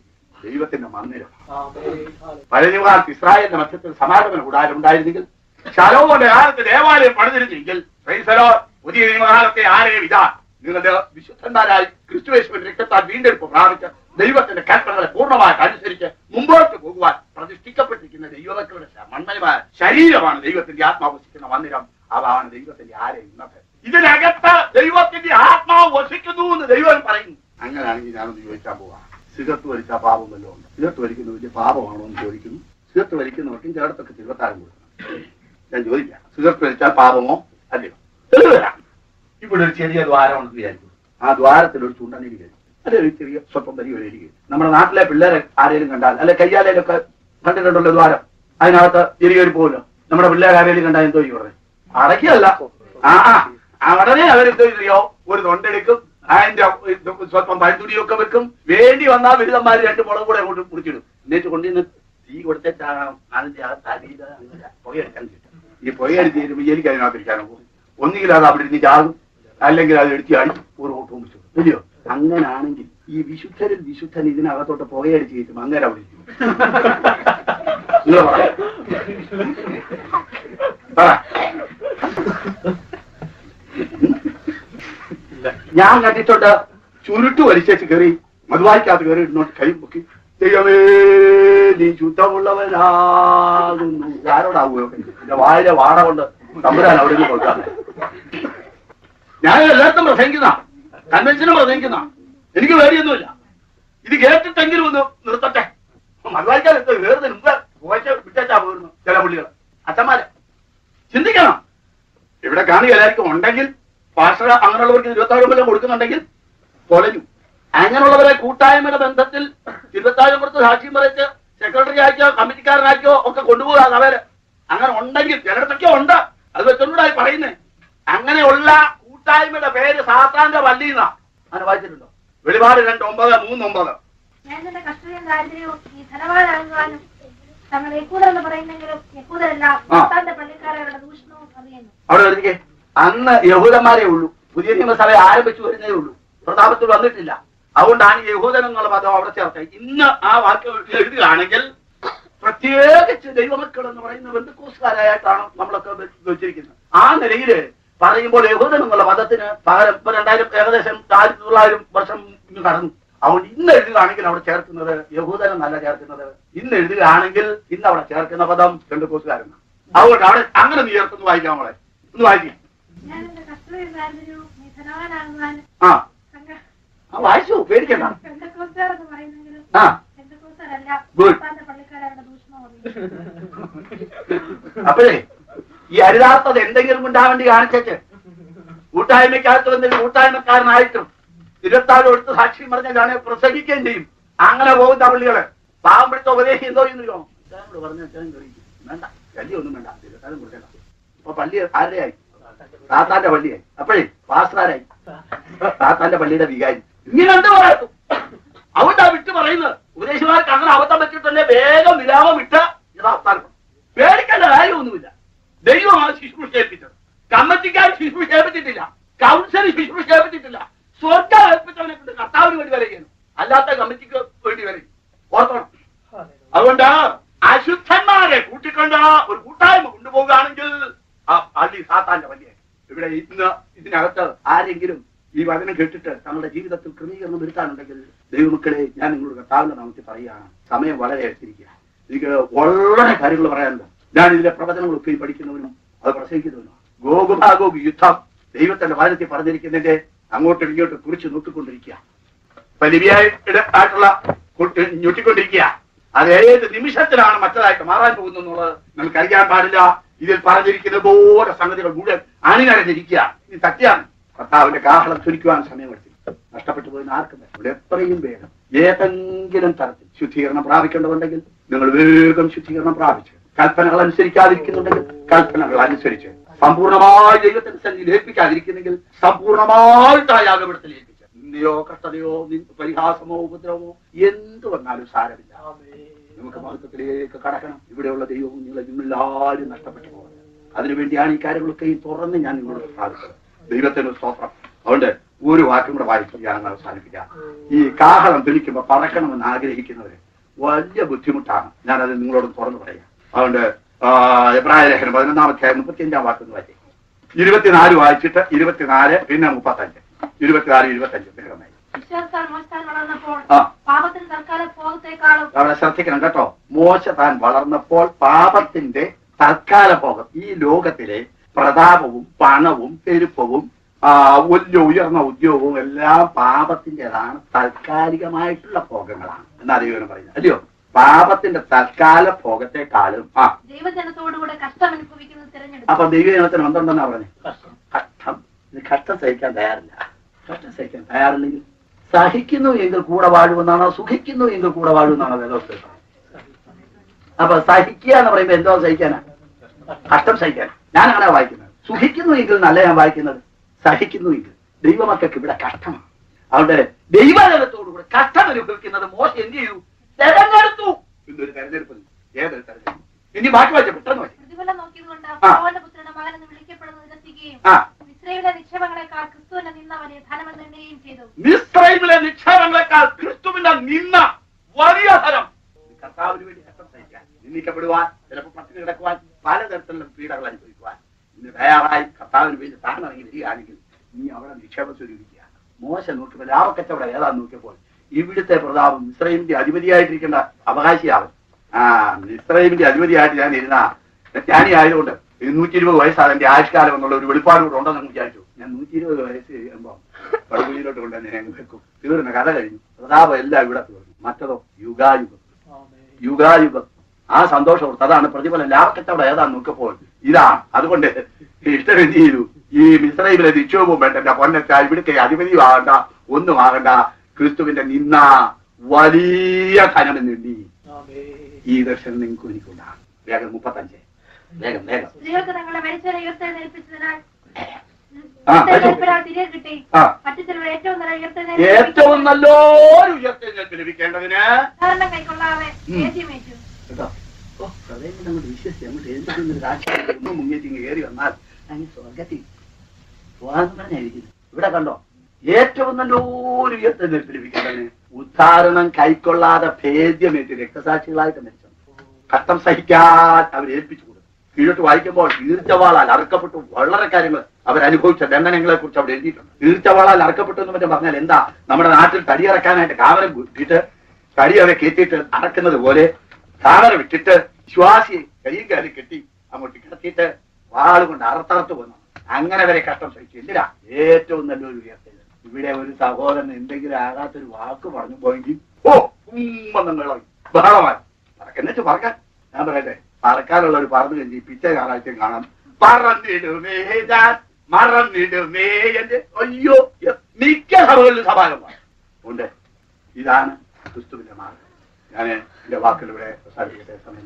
ദൈവത്തിന്റെ മന്ദിരം
ആമേൻ
പഴയ നിവാസ് ഇസ്രായേലിന്റെ മധ്യത്തിൽ സമാഗമന കൂടാരം ഉണ്ടായിരുന്നെങ്കിൽ ശലോമോന്റെ കാലത്ത് ദേവാലയം പണിതിരുന്നെങ്കിൽ ക്രൈസ്തലോ പുതിയ നിയമകാലത്തെ ആരെയും ഇതാ നിങ്ങളുടെ വിശുദ്ധന്മാരായി ക്രിസ്തുവേശുവിന്റെ രക്തത്താൽ വീണ്ടെടുപ്പ് പ്രാപിച്ച് ദൈവത്തിന്റെ കൽപ്പനകളെ പൂർണ്ണമായിട്ട് അനുസരിച്ച് മുമ്പോട്ട് പോകുവാൻ പ്രതിഷ്ഠിക്കപ്പെട്ടിരിക്കുന്ന ദൈവമക്കളുടെ ശ- മണ്മയമായ ശരീരമാണ് ദൈവത്തിന്റെ ആത്മാവ് വസിക്കുന്ന മന്ദിരം അതാണ് ദൈവത്തിന്റെ ആരെയും ഇന്നത്തെ ഇതിനകത്ത് ദൈവത്തിന്റെ ആത്മാവ് വസിക്കുന്നു എന്ന് ദൈവം പറയുന്നു അങ്ങനെയാണെങ്കിൽ ഞാനൊന്ന് ചോദിക്കാൻ പോവാം സിഗരറ്റ് വലിച്ചാൽ പാപം വല്ലതും ഉണ്ട് സിഗരറ്റ് വലിക്കുന്ന വലിയ പാപമാണോ എന്ന് ചോദിക്കുന്നു സിഗരറ്റ് വലിക്കുന്നവർക്കും ചിലയിടത്തൊക്കെ തിരുവത്താരം കൊടുക്കണം ഞാൻ ചോദിക്കാം സിഗരറ്റ് വലിച്ചാൽ പാപമോ അല്ലയോ തെളിവ് തരാം ഇവിടെ ഒരു ചെറിയ ദ്വാരമാണെന്ന് വിചാരിക്കും ആ ദ്വാരത്തിൽ ഒരു ചുണ്ടനിരി കഴിയും അല്ലെ ഒരു ചെറിയ സ്വപ്പം വരി വരികയും നമ്മുടെ നാട്ടിലെ പിള്ളേരെ ആരെങ്കിലും കണ്ടാൽ അല്ലെ കയ്യാലയിലൊക്കെ കണ്ടിട്ടുണ്ടല്ലോ ദ്വാരം അതിനകത്ത് തിരികെ പോകുമല്ലോ നമ്മുടെ പിള്ളേർ ആരെങ്കിലും കണ്ടാൽ എന്തോ ചെയ്യും ഉടനെ അടയ്ക്കല്ല ആ ആ ഉടനെ അവരെന്തോ ചെയ്യോ ഒരു തൊണ്ടെടുക്കും അതിന്റെ ഇത് സ്വല്പം പഴുതുടിയൊക്കെ വെക്കും വേണ്ടി വന്നാൽ ബിരുദന്മാർ രണ്ട് മുളക് കൂടെ അങ്ങോട്ട് മുറിച്ചിടും എന്നിട്ട് കൊണ്ടുവന്ന് തീ കൊടുത്തിട്ടാണ് അതിന്റെ ആ തടിയിൽ അങ്ങനെ പുകയെടുക്കാൻ കിട്ടും ഈ പുകയടിച്ച് തീരുമ്പോൾ എനിക്ക് അതിനകത്തിരിക്കാനോ ഒന്നുകിൽ അത് അവിടെ ഇരുന്ന് ചാകും അല്ലെങ്കിൽ അത് എടുത്തി അടിച്ച് ഒരു ഓട്ടവും വെച്ചു ഇല്ലയോ അങ്ങനാണെങ്കിൽ ഈ വിശുദ്ധരിൽ വിശുദ്ധൻ ഇതിനകത്തോട്ട് പുകയടിച്ച് കയറ്റും അങ്ങനെ അവിടെ ഇരിക്കും നിങ്ങൾ പറ. പറ. ഞാൻ കണ്ടിട്ടുണ്ട് ചുരുട്ട് വലിച്ചേച്ച് കയറി മധുവായിക്കകത്ത് കയറി ഇരുന്നോട്ട് കൈ പൊക്കി ദൈവമേ നീ ശുദ്ധമുള്ളവനാകുന്നു ആരോടാവുകയോ എന്റെ വായിലെ വാട കൊണ്ട് തമ്പുരാൻ അവിടെ നിന്ന് കൊടുക്കാൻ ഞാൻ എല്ലായിടത്തും പ്രസംഗിക്കുന്ന കൺവെൻഷനും പ്രസംഗിക്കുന്ന എനിക്ക് പേടിയൊന്നുമില്ല ഇത് കേട്ടിട്ടെങ്കിലും ഒന്ന് നിർത്തട്ടെ മധുവായിക്കാൻ വേറുതെ മുമ്പ് പോയച്ച വിട്ടാ പോയിരുന്നു ചില പുള്ളികൾ അച്ഛന്മാരെ ചിന്തിക്കണം ഇവിടെ കാണുക എല്ലാവർക്കും ഉണ്ടെങ്കിൽ പാസ്റ്റർ അങ്ങനെയുള്ളവർക്ക് ഇരുപത്തായിരം വല്ലതും കൊടുക്കുന്നുണ്ടെങ്കിൽ തൊലഞ്ഞു അങ്ങനെയുള്ളവരെ കൂട്ടായ്മയുടെ ബന്ധത്തിൽ ഇരുപത്തായിരം കൊടുത്ത് സാക്ഷ്യം പറയിച്ച് സെക്രട്ടറി ആക്കിയോ കമ്മിറ്റിക്കാരനാക്കിയോ ഒക്കെ കൊണ്ടുപോകാം അവര് അങ്ങനെ ഉണ്ടെങ്കിൽ ചിലയിടത്തൊക്കെ ഉണ്ട് അത് വെച്ചോണ്ടായി പറയുന്നേ അങ്ങനെയുള്ള കൂട്ടായ്മയുടെ പേര് സാത്താന്റെ പള്ളിന്ന അങ്ങനെ വായിച്ചിട്ടുണ്ടോ വെളിപാട് രണ്ട് ഒമ്പത് മൂന്ന് ഒമ്പത്
ഞാൻ നിന്റെ കഷ്ടതയും ദാരിദ്ര്യവും ഈ ധനവാനാകുവാനും തങ്ങൾ യക്കൂതർ എന്ന് പറയുന്നെങ്കിലും യക്കൂതരല്ല തന്റെ പള്ളിക്കാരുടെ ദൂഷണവും അറിയുന്നു
അവിടെ വരുന്നേ അന്ന് യഹൂദന്മാരേ ഉള്ളൂ പുതിയ നിയമസഭ ആരംഭിച്ചു വരുന്നേ ഉള്ളൂ പ്രതാപത്തിൽ വന്നിട്ടില്ല അതുകൊണ്ടാണ് ഈ യഹൂദൻ എന്നുള്ള പദം അവിടെ ചേർത്തത് ഇന്ന് ആ വാക്ക് എഴുതുകയാണെങ്കിൽ പ്രത്യേകിച്ച് ദൈവമക്കൾ എന്ന് പറയുന്ന ബന്ധുക്കോസുകാരായിട്ടാണ് നമ്മളൊക്കെ വെ- വെച്ചിരിക്കുന്നത് ആ നിലയില് പറയുമ്പോൾ യഹൂദൻ എന്നുള്ള പദത്തിന് പകരം ഇപ്പൊ രണ്ടായിരം ഏകദേശം ആയിരത്തി തൊള്ളായിരം വർഷം ഇങ്ങ് കടന്നു അതുകൊണ്ട് ഇന്ന് എഴുതുകയാണെങ്കിൽ അവിടെ ചേർക്കുന്നത് യഹൂദൻ എന്നല്ല ചേർക്കുന്നത് ഇന്ന് എഴുതുകയാണെങ്കിൽ ഇന്ന് അവിടെ ചേർക്കുന്ന പദം ബന്ധുക്കോസുകാരെന്നാണ് അതുകൊണ്ട് അവിടെ അങ്ങനെ നീ ചേർത്തൊന്ന് വായിക്കാം നമ്മളെ ഒന്ന് വായിക്കാം
ഞാൻ നിന്റെ കഷ്ടതയും ദാരിദ്ര്യവും നീ ധനവാനാകുവാനും
ആ
സംഘ-
ആ വായിച്ചു പേടിക്കണ്ട
പെന്തക്കോസ്തുകാർ എന്ന് പറയുന്നെങ്കിലും
ആ
പെന്തക്കോസ്തുകാരല്ല
Good.
തന്റെ പള്ളിക്കാരുടെ ദൂഷണവും അറിയുന്നു
അപ്പോഴേ ഈ അരുതാർത്ഥത എന്തെങ്കിലും ഉണ്ടാവേണ്ടി കാണിച്ചേച്ച് കൂട്ടായ്മയ്ക്കകത്ത് എന്തെങ്കിലും കൂട്ടായ്മക്കാരനായിട്ടും ഇരുപത്താറ് എടുത്ത് സാക്ഷ്യം പറഞ്ഞാണ് പ്രസംഗിക്കുകയും ചെയ്യും അങ്ങനെ പോകുന്ന പള്ളികള് പാവം പിടിച്ച ഉപദേശം എന്തോ ചെയ്യുന്നില്ലോ ഇതാരോട് പറഞ്ഞ അച്ഛനും കഴിക്കും വേണ്ട കല്യൊന്നും വേണ്ട ഇരുപത്താറും കൊടുക്കണ്ട അപ്പൊ പള്ളി ആരുടെയായി താത്താന്റെ പള്ളിയായി അപ്പോഴേ പാസ്റ്ററാരായി താത്താന്റെ പള്ളിയുടെ വികാരി ഇങ്ങനെ എന്ത് പറയും അവിടെ വിട്ട് പറയുന്നത് ഉപദേശിമാർക്ക് അങ്ങനെ അബദ്ധം പറ്റിയിട്ടല്ലേ വേഗം വിലാപം വിട്ട് യഥാസ്ഥാനം പേടിക്കേണ്ട കാര്യമൊന്നുമില്ല ദൈവമാണ് ശുശ്രൂഷ ഏൽപ്പിച്ചത് കമ്മിറ്റിക്കാർ ശുശ്രൂഷ ഏൽപ്പിച്ചിട്ടില്ല കൗൺസിൽ ശുശ്രൂഷ ഏൽപ്പിച്ചിട്ടില്ല സ്വർഗം ഏൽപ്പിച്ചവനെ കൊണ്ട് കർത്താവിന് വേണ്ടി വരികയാണ് അല്ലാത്ത കമ്മിറ്റിക്ക് വേണ്ടി വരും ഓർത്തോണം അതുകൊണ്ട് അശുദ്ധന്മാരെ കൂട്ടിക്കൊണ്ട് ഒരു കൂട്ടായ്മ കൊണ്ടുപോവുകയാണെങ്കിൽ ആ പള്ളി സാത്താന്റെ പള്ളിയായി ഇവിടെ ഇന്ന് ഇതിനകത്ത് ആരെങ്കിലും ഈ വചനം കേട്ടിട്ട് തങ്ങളുടെ ജീവിതത്തിൽ ക്രമീകരണം വരുത്താനുണ്ടെങ്കിൽ ദൈവമക്കളെ ഞാൻ നിങ്ങളോട് കർത്താവിന്റെ നാമത്തിൽ പറയുകയാണ് സമയം വളരെ എടുത്തിരിക്കുക എനിക്ക് വളരെ കാര്യങ്ങൾ പറയാനുണ്ട് ഞാൻ ഇതിലെ പ്രവചനങ്ങളൊക്കെ ഈ പഠിക്കുന്നവനും അത് പ്രസംഗിക്കുന്നവനും ഗോകുഭാഗോഗ് യുദ്ധം ദൈവത്തിന്റെ വചനത്തിൽ പറഞ്ഞിരിക്കുന്നതിന്റെ അങ്ങോട്ടും ഇങ്ങോട്ടും കുറിച്ച് നോക്കിക്കൊണ്ടിരിക്കുക ഇപ്പൊ ലിബിയായിട്ട് ആയിട്ടുള്ള കുട്ടി ഞൊട്ടിക്കൊണ്ടിരിക്കുക അത് ഏത് നിമിഷത്തിലാണ് മറ്റതായിട്ട് മാറാൻ പോകുന്നത് എന്നുള്ളത് നമുക്ക് അറിയാൻ പാടില്ല ഇതിൽ പറഞ്ഞിരിക്കുന്ന പോലെ സംഗതികൾ മുഴുവൻ അണിനരഞ്ഞിരിക്കുക ഇത് സത്യമാണ് കർത്താവിന്റെ കാഹളം ചുരുക്കുവാൻ സമയമെടുത്തു നഷ്ടപ്പെട്ടു പോയി ആർക്കും വേണ്ട. ഇവിടെ എത്രയും വേഗം ഏതെങ്കിലും തരത്തിൽ ശുദ്ധീകരണം പ്രാപിക്കേണ്ടതുണ്ടെങ്കിൽ നിങ്ങൾ വേഗം ശുദ്ധീകരണം പ്രാപിച്ചു കൽപ്പനകൾ അനുസരിക്കാതിരിക്കുന്നുണ്ടെങ്കിൽ കൽപ്പനകൾ അനുസരിച്ച് സമ്പൂർണമായി ദൈവത്തിന്റെ സന്നിധിയിൽ ഏൽപ്പിക്കാതിരിക്കുന്നെങ്കിൽ സമ്പൂർണമായിട്ട് ആ യാഗപീഠത്തിൽ ഏൽപ്പിച്ചു നിന്ദയോ കഷ്ടതയോ നിൻ- പരിഹാസമോ ഉപദ്രവമോ എന്ത് വന്നാലും സാരമില്ല നമുക്ക് മഹത്വത്തിലേക്ക് കടക്കണം ഇവിടെയുള്ള ദൈവവും നിങ്ങളെ നിങ്ങളെല്ലാവരും നഷ്ടപ്പെട്ടു പോകുന്നത് അതിനുവേണ്ടിയാണ് ഈ കാര്യങ്ങളൊക്കെ ഈ തുറന്ന് ഞാൻ നിങ്ങളോട് സാധിച്ചത് ദൈവത്തിന് സ്തോത്രം അതുകൊണ്ട് ഒരു വാക്കും കൂടെ വായിച്ച് ഞാൻ അങ്ങ് അവസാനിപ്പിക്കാം ഈ കാഹളം പിടിക്കുമ്പോ പറക്കണമെന്ന് ആഗ്രഹിക്കുന്നവര് വലിയ ബുദ്ധിമുട്ടാണ് ഞാനത് നിങ്ങളോട് തുറന്നു പറയാം അതുകൊണ്ട് ആ, എബ്രായ ലേഖനം പതിനൊന്നാം അധ്യായം മുപ്പത്തിയഞ്ചാം വാക്കൊന്ന് വായിച്ചേ ഇരുപത്തിനാല് വായിച്ചിട്ട് ഇരുപത്തിനാല് പിന്നെ മുപ്പത്തഞ്ച് ഇരുപത്തിനാല് ഇരുപത്തഞ്ച് വേഗമായി
വിശ്വാസത്താൽ മോശത്താൽ വളർന്നപ്പോൾ
ആ
പാപത്തിന് തൽക്കാല ഭോഗത്തെക്കാളും
അവിടെ ശ്രദ്ധിക്കണം കേട്ടോ മോശ താൻ വളർന്നപ്പോൾ പാപത്തിന്റെ തൽക്കാല ഭോഗം ഈ ലോകത്തിലെ പ്രതാപവും പണവും പെരുപ്പവും ആ, വലിയ ഉയർന്ന ഉദ്യോഗവും എല്ലാം പാപത്തിൻ്റെതാണ് താൽക്കാലികമായിട്ടുള്ള ഭോഗങ്ങളാണ് എന്നാണ് ദൈവം പറയുന്നത് അല്ലയോ പാപത്തിന്റെ തൽക്കാല ഭോഗത്തെക്കാളും ആ
ദൈവജനത്തോടുകൂടെ കഷ്ടം അനുഭവിക്കുന്നത് തിരഞ്ഞെടുത്തു
അപ്പൊ ദൈവജനത്തിന് എന്തുണ്ടെന്നാ പറഞ്ഞത്
കഷ്ടം
കഷ്ടം ഇത് കഷ്ടം സഹിക്കാൻ തയ്യാറില്ല കഷ്ടം സഹിക്കാൻ തയ്യാറില്ലെങ്കിൽ സഹിക്കുന്നു എങ്കിൽ കൂടെ വാഴുമെന്നാണോ സുഖിക്കുന്നു എങ്കിൽ കൂടെ വാഴുമെന്നാണോ വേദോസ്തം അപ്പൊ സഹിക്കുക എന്ന് പറയുമ്പോ എന്തോ സഹിക്കാനാ കഷ്ടം സഹിക്കാൻ ഞാൻ അങ്ങനെ വായിക്കുന്നത് സുഖിക്കുന്നു എങ്കിൽ നല്ല ഞാൻ വായിക്കുന്നത് സഹിക്കുന്നു എങ്കിൽ ദൈവമക്കൾക്ക് ഇവിടെ കഷ്ടമാണ് അതുകൊണ്ട് ദൈവജനത്തോടുകൂടെ കഷ്ടം അനുഭവിക്കുന്നത് മോശം എന്ത് ചെയ്തു തെരഞ്ഞെടുത്തു എന്നൊരു തെരഞ്ഞെടുപ്പ് ഏതൊരു തെരഞ്ഞെടുപ്പ് ഇനി ബാക്കി വായിച്ച പെട്ടെന്ന് വായിച്ചു
പ്രതിഫലം നോക്കിയതുകൊണ്ട്
ആ.
ഫറവോന്റെ പുത്രന്റെ മകൻ എന്ന് വിളിക്കപ്പെടുന്നത് നിരസിക്കുകയും
ആ
ഇസ്രയേലിലെ നിക്ഷേപങ്ങളെക്കാൾ ക്രിസ്തുവിനെ നിന്നവനെ ധനമെന്ന് എണ്ണുകയും ചെയ്തു
മിസ്രൈമിലെ നിക്ഷേപങ്ങളെക്കാൾ ക്രിസ്തുവിന്റെ നിന്ന വലിയ ഫലം കർത്താവിന് വേണ്ടി കഷ്ടം സഹിക്കാൻ നിന്ദിക്കപ്പെടുവാൻ ചിലപ്പോൾ പട്ടിണി കിടക്കുവാൻ പലതരത്തിലുള്ള പീഡകൾ അനുഭവിക്കുവാൻ ഇന്ന് തയ്യാറായി കർത്താവിന് വേണ്ടി താൻ ഇറങ്ങി വരികയാണെങ്കിൽ നീ അവിടെ നിക്ഷേപം സ്വരൂപിക്കുക മോശ നോക്കിയപ്പോൾ ലാഭക്കച്ചവടം ഏതാന്ന് നോക്കിയപ്പോൾ ഇവിടുത്തെ പ്രതാപം മിസ്രൈമിന്റെ അധിപതിയായിട്ടിരിക്കേണ്ട അവകാശിയാവും ആ മിസ്രൈമിന്റെ അധിപതിയായിട്ട് ഞാൻ ഇരുന്ന ജ്ഞാനി ആയതുകൊണ്ട് നൂറ്റി ഇരുപത് വയസ്സാണ് എന്റെ ആയുഷ്കാലം എന്നുള്ള ഒരു വെളിപ്പാട് കൂടെ ഉണ്ടെന്ന് അങ്ങ് വിചാരിച്ചു ഞാൻ നൂറ്റി ഇരുപത് വയസ്സ് കഴിയുമ്പോൾ പടുകുഴിയിലോട്ട് കൊണ്ട് തന്നെ അങ്ങ് വെക്കും തീർന്ന കഥ കഴിഞ്ഞു പ്രതാപം എല്ലാം ഇവിടെ തീർന്നു മറ്റതോ യുഗായുഗം യുഗായുഗം ആ സന്തോഷം ഓർത്ത് അതാണ് പ്രതിഫലം ലാഭക്കച്ചവടം ഏതാന്ന് നോക്കപ്പോൾ ഇതാണ് അതുകൊണ്ട് ഇഷ്ടം എന്ത് ചെയ്തു ഈ മിശ്രൈമിലെ നിക്ഷേപവും വേണ്ട എന്റെ പൊന്നച്ച ഇവിടുത്തെ അധിപതിയും ആകണ്ട ഒന്നും ആകണ്ട ക്രിസ്തുവിന്റെ നിന്ന വലിയ ധനമെന്നുണ്ടി ഈ ദർശനം നിങ്ങൾക്ക് എനിക്കുണ്ടാകും വേഗം മുപ്പത്തഞ്ച് വേഗം വേഗം
സ്ത്രീകൾക്ക് തങ്ങളെ മരിച്ചവരെ ഉയർത്തെഴുന്നേൽപ്പിച്ചതിനാൽ
ആ,
ഉയർത്തെഴുന്നേൽപ്പിനാൽ തിരികെ കിട്ടി
ആ
മറ്റു ചിലർ ഏറ്റവും നല്ല
ഏറ്റവും
ഉയർത്തെഴുന്നേൽപ്പിക്കാൻ
നല്ലൊരു ഉയർത്തെഴുന്നേൽപ്പ് ലഭിക്കേണ്ടതിന്
സാധാരണ കൈക്കൊള്ളാതെ
ഉം.
ഏറ്റുമേറ്റു
കേട്ടോ ഓ ഹൃദയം കൊണ്ട് അങ്ങോട്ട് വിശ്വസിച്ച് അങ്ങോട്ട് എഴുതിക്കുന്ന രാഷ്ട്രീയം ഒന്നും മുങ്ങിച്ചിങ് കയറി വന്നാൽ അങ്ങ് സ്വർഗത്തിൽ പോകാന്ന് പറഞ്ഞായിരിക്കുന്നു ഇവിടെ കണ്ടോ ഏറ്റവും നല്ലൊരു ഉയർത്തെഴുന്നേൽപ്പ് ലഭിക്കേണ്ടതിന് ഉദ്ധാരണം കൈക്കൊള്ളാതെ ഭേദ്യമേറ്റ് രക്തസാക്ഷികളായിട്ട് മരിച്ചു കഷ്ടം സഹിക്കാൻ അവർ ഏൽപ്പിച്ചു കൊടുത്തു കീഴോട്ട് വായിക്കുമ്പോൾ തീർച്ചവാളാൽ അറുക്കപ്പെട്ടു വളരെ കാര്യങ്ങൾ അവരനുഭവിച്ച ദണ്ഡനങ്ങളെ കുറിച്ച് അവിടെ എഴുതിയിട്ടുണ്ട് തീർച്ചവാളാൽ അറുക്കപ്പെട്ടു എന്ന് മറ്റും പറഞ്ഞാൽ എന്താ നമ്മുടെ നാട്ടിൽ തടിയിറക്കാനായിട്ട് കാവരം കൂട്ടിയിട്ട് തടി അവരെ കയറ്റിയിട്ട് അറക്കുന്നത് പോലെ കാവര വിട്ടിട്ട് വിശ്വാസിയെ കൈയും കാലും കെട്ടി അങ്ങോട്ട് കിടത്തിയിട്ട് വാളുകൊണ്ട് അറുത്തറുത്ത് വന്നു അങ്ങനെ വരെ കഷ്ടം സഹിച്ചു എന്തിനാ ഏറ്റവും നല്ലൊരു ഉയർത്തൽ ഇവിടെ ഒരു സഹോദരൻ എന്തെങ്കിലും ആകാത്തൊരു വാക്ക് പറഞ്ഞു പോയെങ്കിൽ ഓ ഉമ്മന്നങ്ങളായി ബഹളമായി എന്നിട്ട് പറക്കാൻ ഞാൻ പറയട്ടെ പറക്കാനുള്ള ഒരു പറഞ്ഞു കഴിഞ്ഞ് പിറ്റേ ഞായറാഴ്ചയും കാണാം പറന്നിടുമേ ഞാൻ മറന്നിടുമേ എന്റെ അയ്യോ എ- മിക്ക സഭകളിലും സമാനമാണ് ഉണ്ട് ഇതാണ് ക്രിസ്തുവിന്റെ മാർഗം ഞാൻ എന്റെ വാക്കിലൂടെ പ്രസാദിക്കട്ടെ സമയം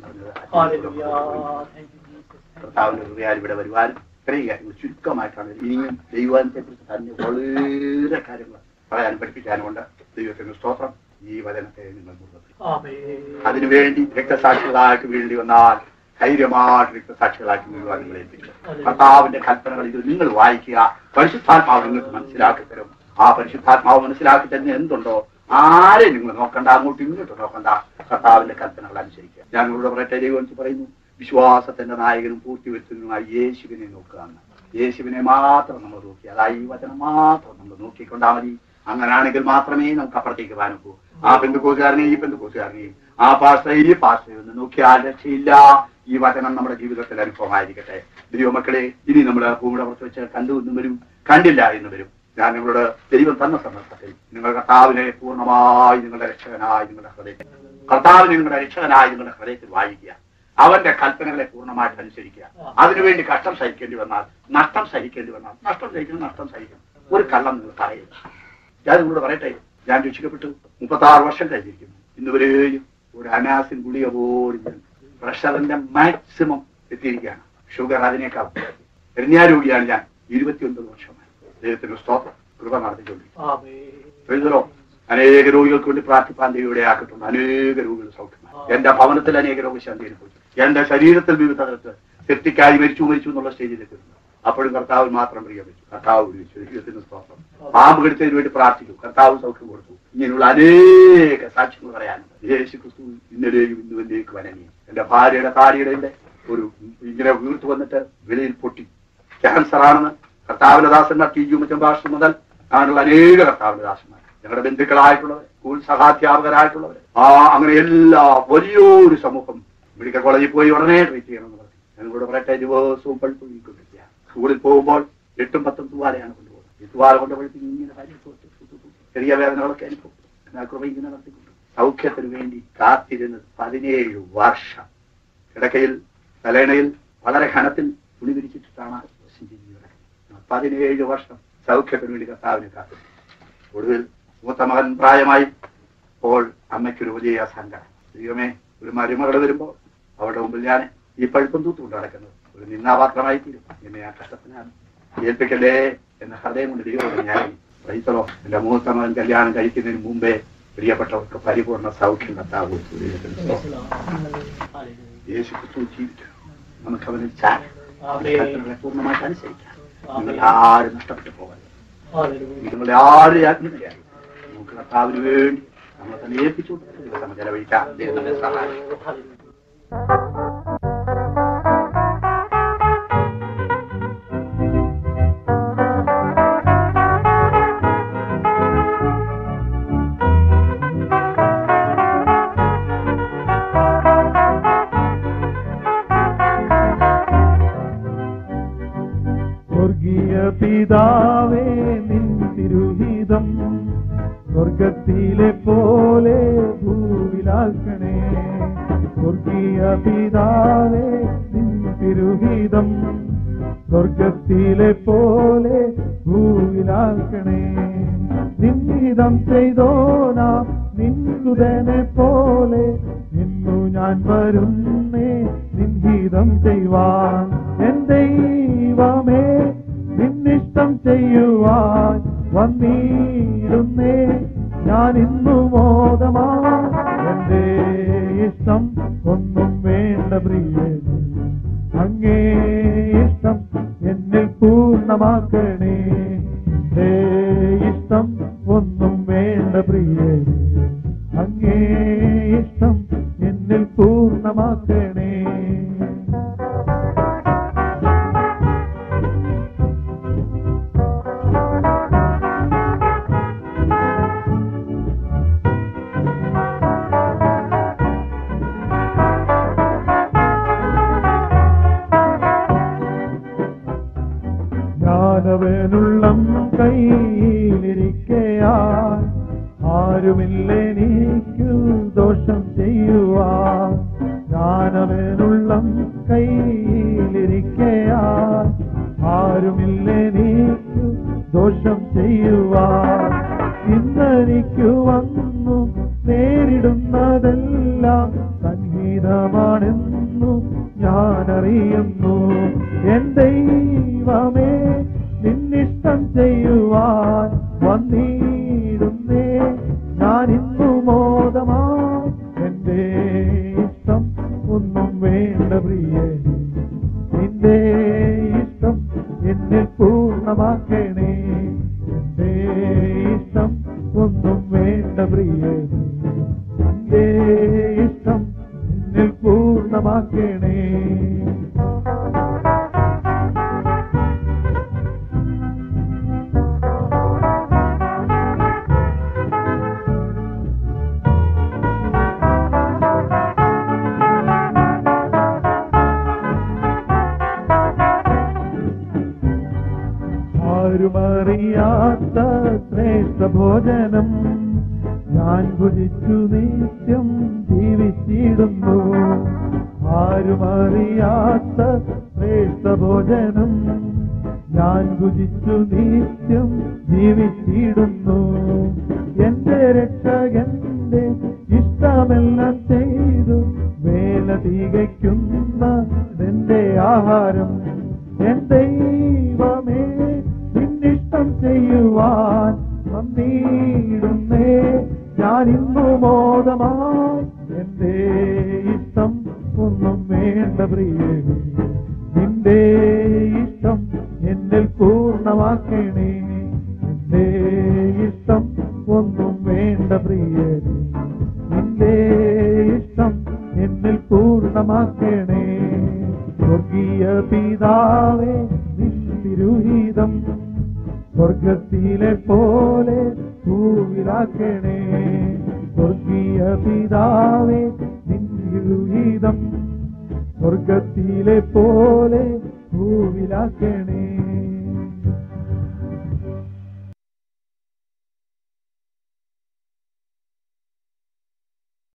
പറഞ്ഞത് കർത്താവിന്റെ ഹൃദയാൽ ഇവിടെ വരുവാനും ഇത്രയും കാര്യങ്ങൾ ചുരുക്കമായിട്ടാണ് ഇനിയും ദൈവാനത്തെ കുറിച്ച് തന്നെ വളരെ കാര്യങ്ങൾ പറയാനും പഠിപ്പിക്കാനും ഉണ്ട് ദൈവത്തിന്റെ സ്തോത്രം ഈ വചനത്തെ നിങ്ങൾ മുറുകെ അതിനുവേണ്ടി രക്തസാക്ഷികളായിട്ട് വേണ്ടി വന്നാൽ ധൈര്യമായിട്ട് രക്തസാക്ഷികളായിട്ട് മുഴുവൻ നിങ്ങളെ ഏൽപ്പിക്കും കർത്താവിന്റെ കൽപ്പനകൾ ഇത് നിങ്ങൾ വായിക്കുക പരിശുദ്ധാത്മാവ് നിങ്ങൾക്ക് മനസ്സിലാക്കി തരും ആ പരിശുദ്ധാത്മാവ് മനസ്സിലാക്കി തരുന്ന എന്തുണ്ടോ ആരെ നിങ്ങൾ നോക്കണ്ട അങ്ങോട്ടും ഇങ്ങോട്ടും നോക്കണ്ട കർത്താവിന്റെ കൽപ്പനകൾ അനുസരിക്കുക ഞാൻ നിങ്ങളുടെ പറയട്ടെ ദൈവം പറയുന്നു വിശ്വാസത്തിന്റെ നായകനും പൂർത്തിവരുത്തുന്നതുമായ യേശുവിനെ നോക്കുക എന്ന് യേശുവിനെ മാത്രം നമ്മൾ നോക്കി അതായത് ഈ വചനം മാത്രം നമ്മൾ നോക്കിക്കൊണ്ടാൽ മതി അങ്ങനാണെങ്കിൽ മാത്രമേ നമുക്ക് അപ്പുറത്തേക്ക് പോകാനൊക്കൂ ആ പെന്തുകൂസുകാരനെയും ഈ പെന്തുകൂസുകാരനെയും ആ പാസ്റ്റയെ ഈ പാസ്റ്റയെ ഒന്ന് നോക്കിയാൽ രക്ഷയില്ല ഈ വചനം നമ്മുടെ ജീവിതത്തിൽ അനുഭവമായിരിക്കട്ടെ ദൈവമക്കളെ ഇനി നമ്മൾ ഭൂമിയുടെ പുറത്ത് വെച്ച് കണ്ടു എന്നും വരും കണ്ടില്ല എന്ന് വരും ഞാൻ നിങ്ങളോട് ദൈവം തന്ന സന്ദർഭത്തിൽ നിങ്ങൾ കർത്താവിനെ പൂർണ്ണമായി നിങ്ങളുടെ രക്ഷകനായി നിങ്ങളുടെ ഹൃദയത്തിൽ കർത്താവിനെ നിങ്ങളുടെ രക്ഷകനായി നിങ്ങളുടെ ഹൃദയത്തിൽ വായിക്കുക അവന്റെ കൽപ്പനകളെ പൂർണ്ണമായിട്ട് അനുസരിക്കുക അതിനുവേണ്ടി കഷ്ടം സഹിക്കേണ്ടി വന്നാൽ നഷ്ടം സഹിക്കേണ്ടി വന്നാൽ നഷ്ടം സഹിക്കണം നഷ്ടം സഹിക്കണം ഒരു കള്ളം നിങ്ങൾ പറയില്ല ഞാൻ നിങ്ങളോട് പറയട്ടെ ഞാൻ രക്ഷിക്കപ്പെട്ടു മുപ്പത്തി ആറ് വർഷം കഴിഞ്ഞിരിക്കുന്നു ഇന്നുവരെയും ഒരു അനാസിൻ ഗുളിക പോലും ഞാൻ പ്രഷറിന്റെ മാക്സിമം എത്തിയിരിക്കുകയാണ് ഷുഗർ അതിനേക്കാൾ എറിഞ്ഞാരോഗിയാണ് ഞാൻ ഇരുപത്തിയൊൻപത് വർഷമായി ദൈവത്തിന്റെ സ്തോത്രം കൃപ നടത്തിക്കൊണ്ടിരിക്കുന്നു എഴുതലോ അനേക രോഗികൾക്ക് വേണ്ടി പ്രാർത്ഥിപ്പാൻ ദൈവയുടെ ആക്കിയിട്ടുണ്ട് അനേക രോഗികൾ സൗഖ്യമായി എന്റെ ഭവനത്തിൽ അനേക രോഗശാന്തി അനുഭവിച്ചു എന്റെ ശരീരത്തിൽ വിവിധ തരത്തിൽ സെപ്റ്റിക്കായി മരിച്ചു മരിച്ചു എന്നുള്ള സ്റ്റേജിലേക്ക് വരുന്നു അപ്പോഴും കർത്താവിൽ മാത്രം പ്രിയപ്പെട്ടു കർത്താവ് വിളിച്ചു ദൈവത്തിന് സ്തോത്രം പാമ്പ് കടിച്ചതിന് വേണ്ടി പ്രാർത്ഥിച്ചു കർത്താവ് സൗഖ്യം കൊടുത്തു ഇങ്ങനെയുള്ള അനേക സാക്ഷ്യങ്ങൾ പറയാനുണ്ട് യേശു ക്രിസ്തു ഇന്നലെയും ഇന്നുവല്ലേക്ക് വനനീയം എന്റെ ഭാര്യയുടെ താടിയുടെ ഒരു ഇങ്ങനെ വീർത്തു വന്നിട്ട് വിലയിൽ പൊട്ടി ക്യാൻസർ ആണെന്ന് കർത്താവിന്റെ ദാസന്മാർ ടി യു മച്ചമ്പാഷ് മുതൽ അങ്ങനെയുള്ള അനേക കർത്താവിന്റെ ദാസന്മാർ ഞങ്ങളുടെ ബന്ധുക്കളായിട്ടുള്ളവർ സ്കൂൾ സഹാധ്യാപകരായിട്ടുള്ളവർ ആ അങ്ങനെ എല്ലാ വലിയൊരു സമൂഹം മെഡിക്കൽ കോളേജിൽ പോയി ഉടനെ ട്രീറ്റ് ചെയ്യണമെന്ന് പറഞ്ഞു ഞങ്ങളുടെ പറയട്ടെ ദിവസവും പഴുപ്പ് വീക്കൊണ്ടിരിക്കുക സ്കൂളിൽ പോകുമ്പോൾ എട്ടും പത്തും തുവാലയാണ് കൊണ്ടുപോകുന്നത് ഈ തുവാല കൊണ്ടുപോയിട്ട് ഇങ്ങനെ കാര്യം കൊടുത്ത് കൊടുത്ത് കൊടുത്ത് ചെറിയ വേദനകളൊക്കെ അനുഭവം എന്നാൽ കൃപ ഇങ്ങനെ നടത്തിക്കൊണ്ട് സൗഖ്യത്തിന് വേണ്ടി കാത്തിരുന്നത് പതിനേഴ് വർഷം കിടക്കയിൽ തലേണയിൽ വളരെ ഘനത്തിൽ തുണി വിരിച്ചിട്ടാണ് ജീവിക്കുന്നത് പതിനേഴ് വർഷം സൗഖ്യത്തിന് വേണ്ടി കർത്താവിനെ കാത്തു ഒടുവിൽ മൂത്ത മകൻ പ്രായമായി അപ്പോൾ അമ്മയ്ക്കൊരു വലിയ സങ്കടം ദൈവമേ ഒരു മരുമകൾ വരുമ്പോൾ അവരുടെ മുമ്പിൽ ഞാൻ ഈ പഴുപ്പം തൂത്തുകൊണ്ട് നടക്കുന്നത് ഒരു നിന്നാപാത്രമായി തീരും എന്നെ ആ കഷ്ടത്തിനാണ് ഏൽപ്പിക്കല്ലേ എന്ന ഹൃദയം കൊണ്ട് ദൈവം ഞാൻ വൈത്തലോ എന്റെ മൂത്ത മകൻ കല്യാണം കഴിക്കുന്നതിന് മുമ്പേ പ്രിയപ്പെട്ടവർക്ക് പരിപൂർണ സൗഖ്യം കർത്താവ് കൊടുത്തു. ദൈവത്തിന് സ്തോത്രം. യേശു ക്രിസ്തു ജീവിച്ചു നമുക്ക് അവനിൽ ചാരാം കർത്തൃകളെ പൂർണ്ണമായിട്ട് അനുസരിക്കാം നിങ്ങൾ ആരും നഷ്ടപ്പെട്ടു പോകരുത് നിങ്ങളുടെ ആരും ആത്മീയമായി നമുക്ക് കർത്താവിന് വേണ്ടി നമ്മളെ തന്നെ ഏൽപ്പിച്ചു കൊടുത്ത് ദിവസം ചെലവഴിക്കാം ദൈവം നമ്മെ സഹായിക്കും
സ്വർഗീയ പിതാവേ നിൻ തിരുഹിതം സ്വർഗത്തിലെ പോലെ ഭൂവിലാക്കണേ സ്വർഗീയ പിതാവേ നിൻ തിരുഹിതം സ്വർഗത്തിലെ പോലെ ഭൂവിലാക്കണേ നിന്നിതം ചെയ്തോനാ നിൻസുതനെ പോലെ ഇന്നു ഞാൻ വരുന്നേ നിൻഹിതം ചെയ്യുവാൻ എൻ ദൈവമേ നിന്നിഷ്ടം ചെയ്യുവാൻ വന്നിരുന്നേ ഞാൻ ഇന്നു മോദമാ എന്റെ ഇഷ്ടം ഒന്നും വേണ്ട പ്രിയേ അങ്ങേ ഇഷ്ടം എന്നിൽ പൂർണ്ണമാക്കണേ എന്റെ ഇഷ്ടം ഒന്നും വേണ്ട പ്രിയേ അങ്ങേ ഇഷ്ടം എന്നിൽ പൂർണ്ണമാക്കണേ ഞാനവനുള്ളം കയ്യിലിരിക്കയാൽ ആരുമില്ലെനിക്കു ദോഷം ചെയ്യുവാൻ ഞാനവനുള്ളം കയ്യിലിരിക്കയാൽ ആരുമില്ലെനിക്കു ദോഷം ചെയ്യുവാൻ ഇന്നെനിക്കു വന്നു നേരിടുന്നതെല്ലാം സംഗീതമാണെന്നു ഞാനറിയുന്നു എൻ ദൈവമേ നിന്നിഷ്ടം ചെയ്യുവാൻ വന്നിടുന്നേ ഞാൻ ഇന്നു മോദമാ എന്റെ ഇഷ്ടം ഒന്നും വേണ്ട പ്രിയേ നിന്റെ ഇഷ്ടം എന്നെ പൂർണ്ണമാക്കണേ എന്റെ ഇഷ്ടം ഒന്നും വേണ്ട പ്രിയേ നിന്റെ ഇഷ്ടം എന്നിൽ പൂർണ്ണമാക്കണേ ആരുമറിയാത്ത ശ്രേഷ്ഠ ഭോജനം ഞാൻ ഭുജിച്ചു നിത്യം ജീവിച്ചിടുന്നു ആരുമറിയാത്ത ശ്രേഷ്ഠ ഭോജനം ഞാൻ ഭുജിച്ചു നിത്യം ജീവിച്ചിടുന്നു എന്റെ രക്ഷകന്റെ ഇഷ്ടമെല്ലാം ചെയ്തു വേല തികയ്ക്കുന്ന എന്റെ ആഹാരം എൻ ദൈവമേ നിന്നിഷ്ടം ചെയ്യുവാൻ വന്നിടുന്നേ ഞാൻ ഇന്നു മോദമായി എന്റെ ഇഷ്ടം ഒന്നും വേണ്ട പ്രിയേ നിന്റെ ഇഷ്ടം എന്നിൽ പൂർണ്ണമാക്കണേ നിന്റെ ഇഷ്ടം ഒന്നും വേണ്ട പ്രിയരെ നിന്റെ ഇഷ്ടം എന്നിൽ പൂർണ്ണമാക്കണേ സ്വർഗീയ പിതാവേ നിന്നിരുഹിതം സ്വർഗത്തിലെ പോലെ ഭൂവിലാക്കണേ സ്വർഗീയ പിതാവേ നിന്നിരുഹിതം സ്വർഗത്തിലെ പോലെ ഭൂവിലാക്കണേ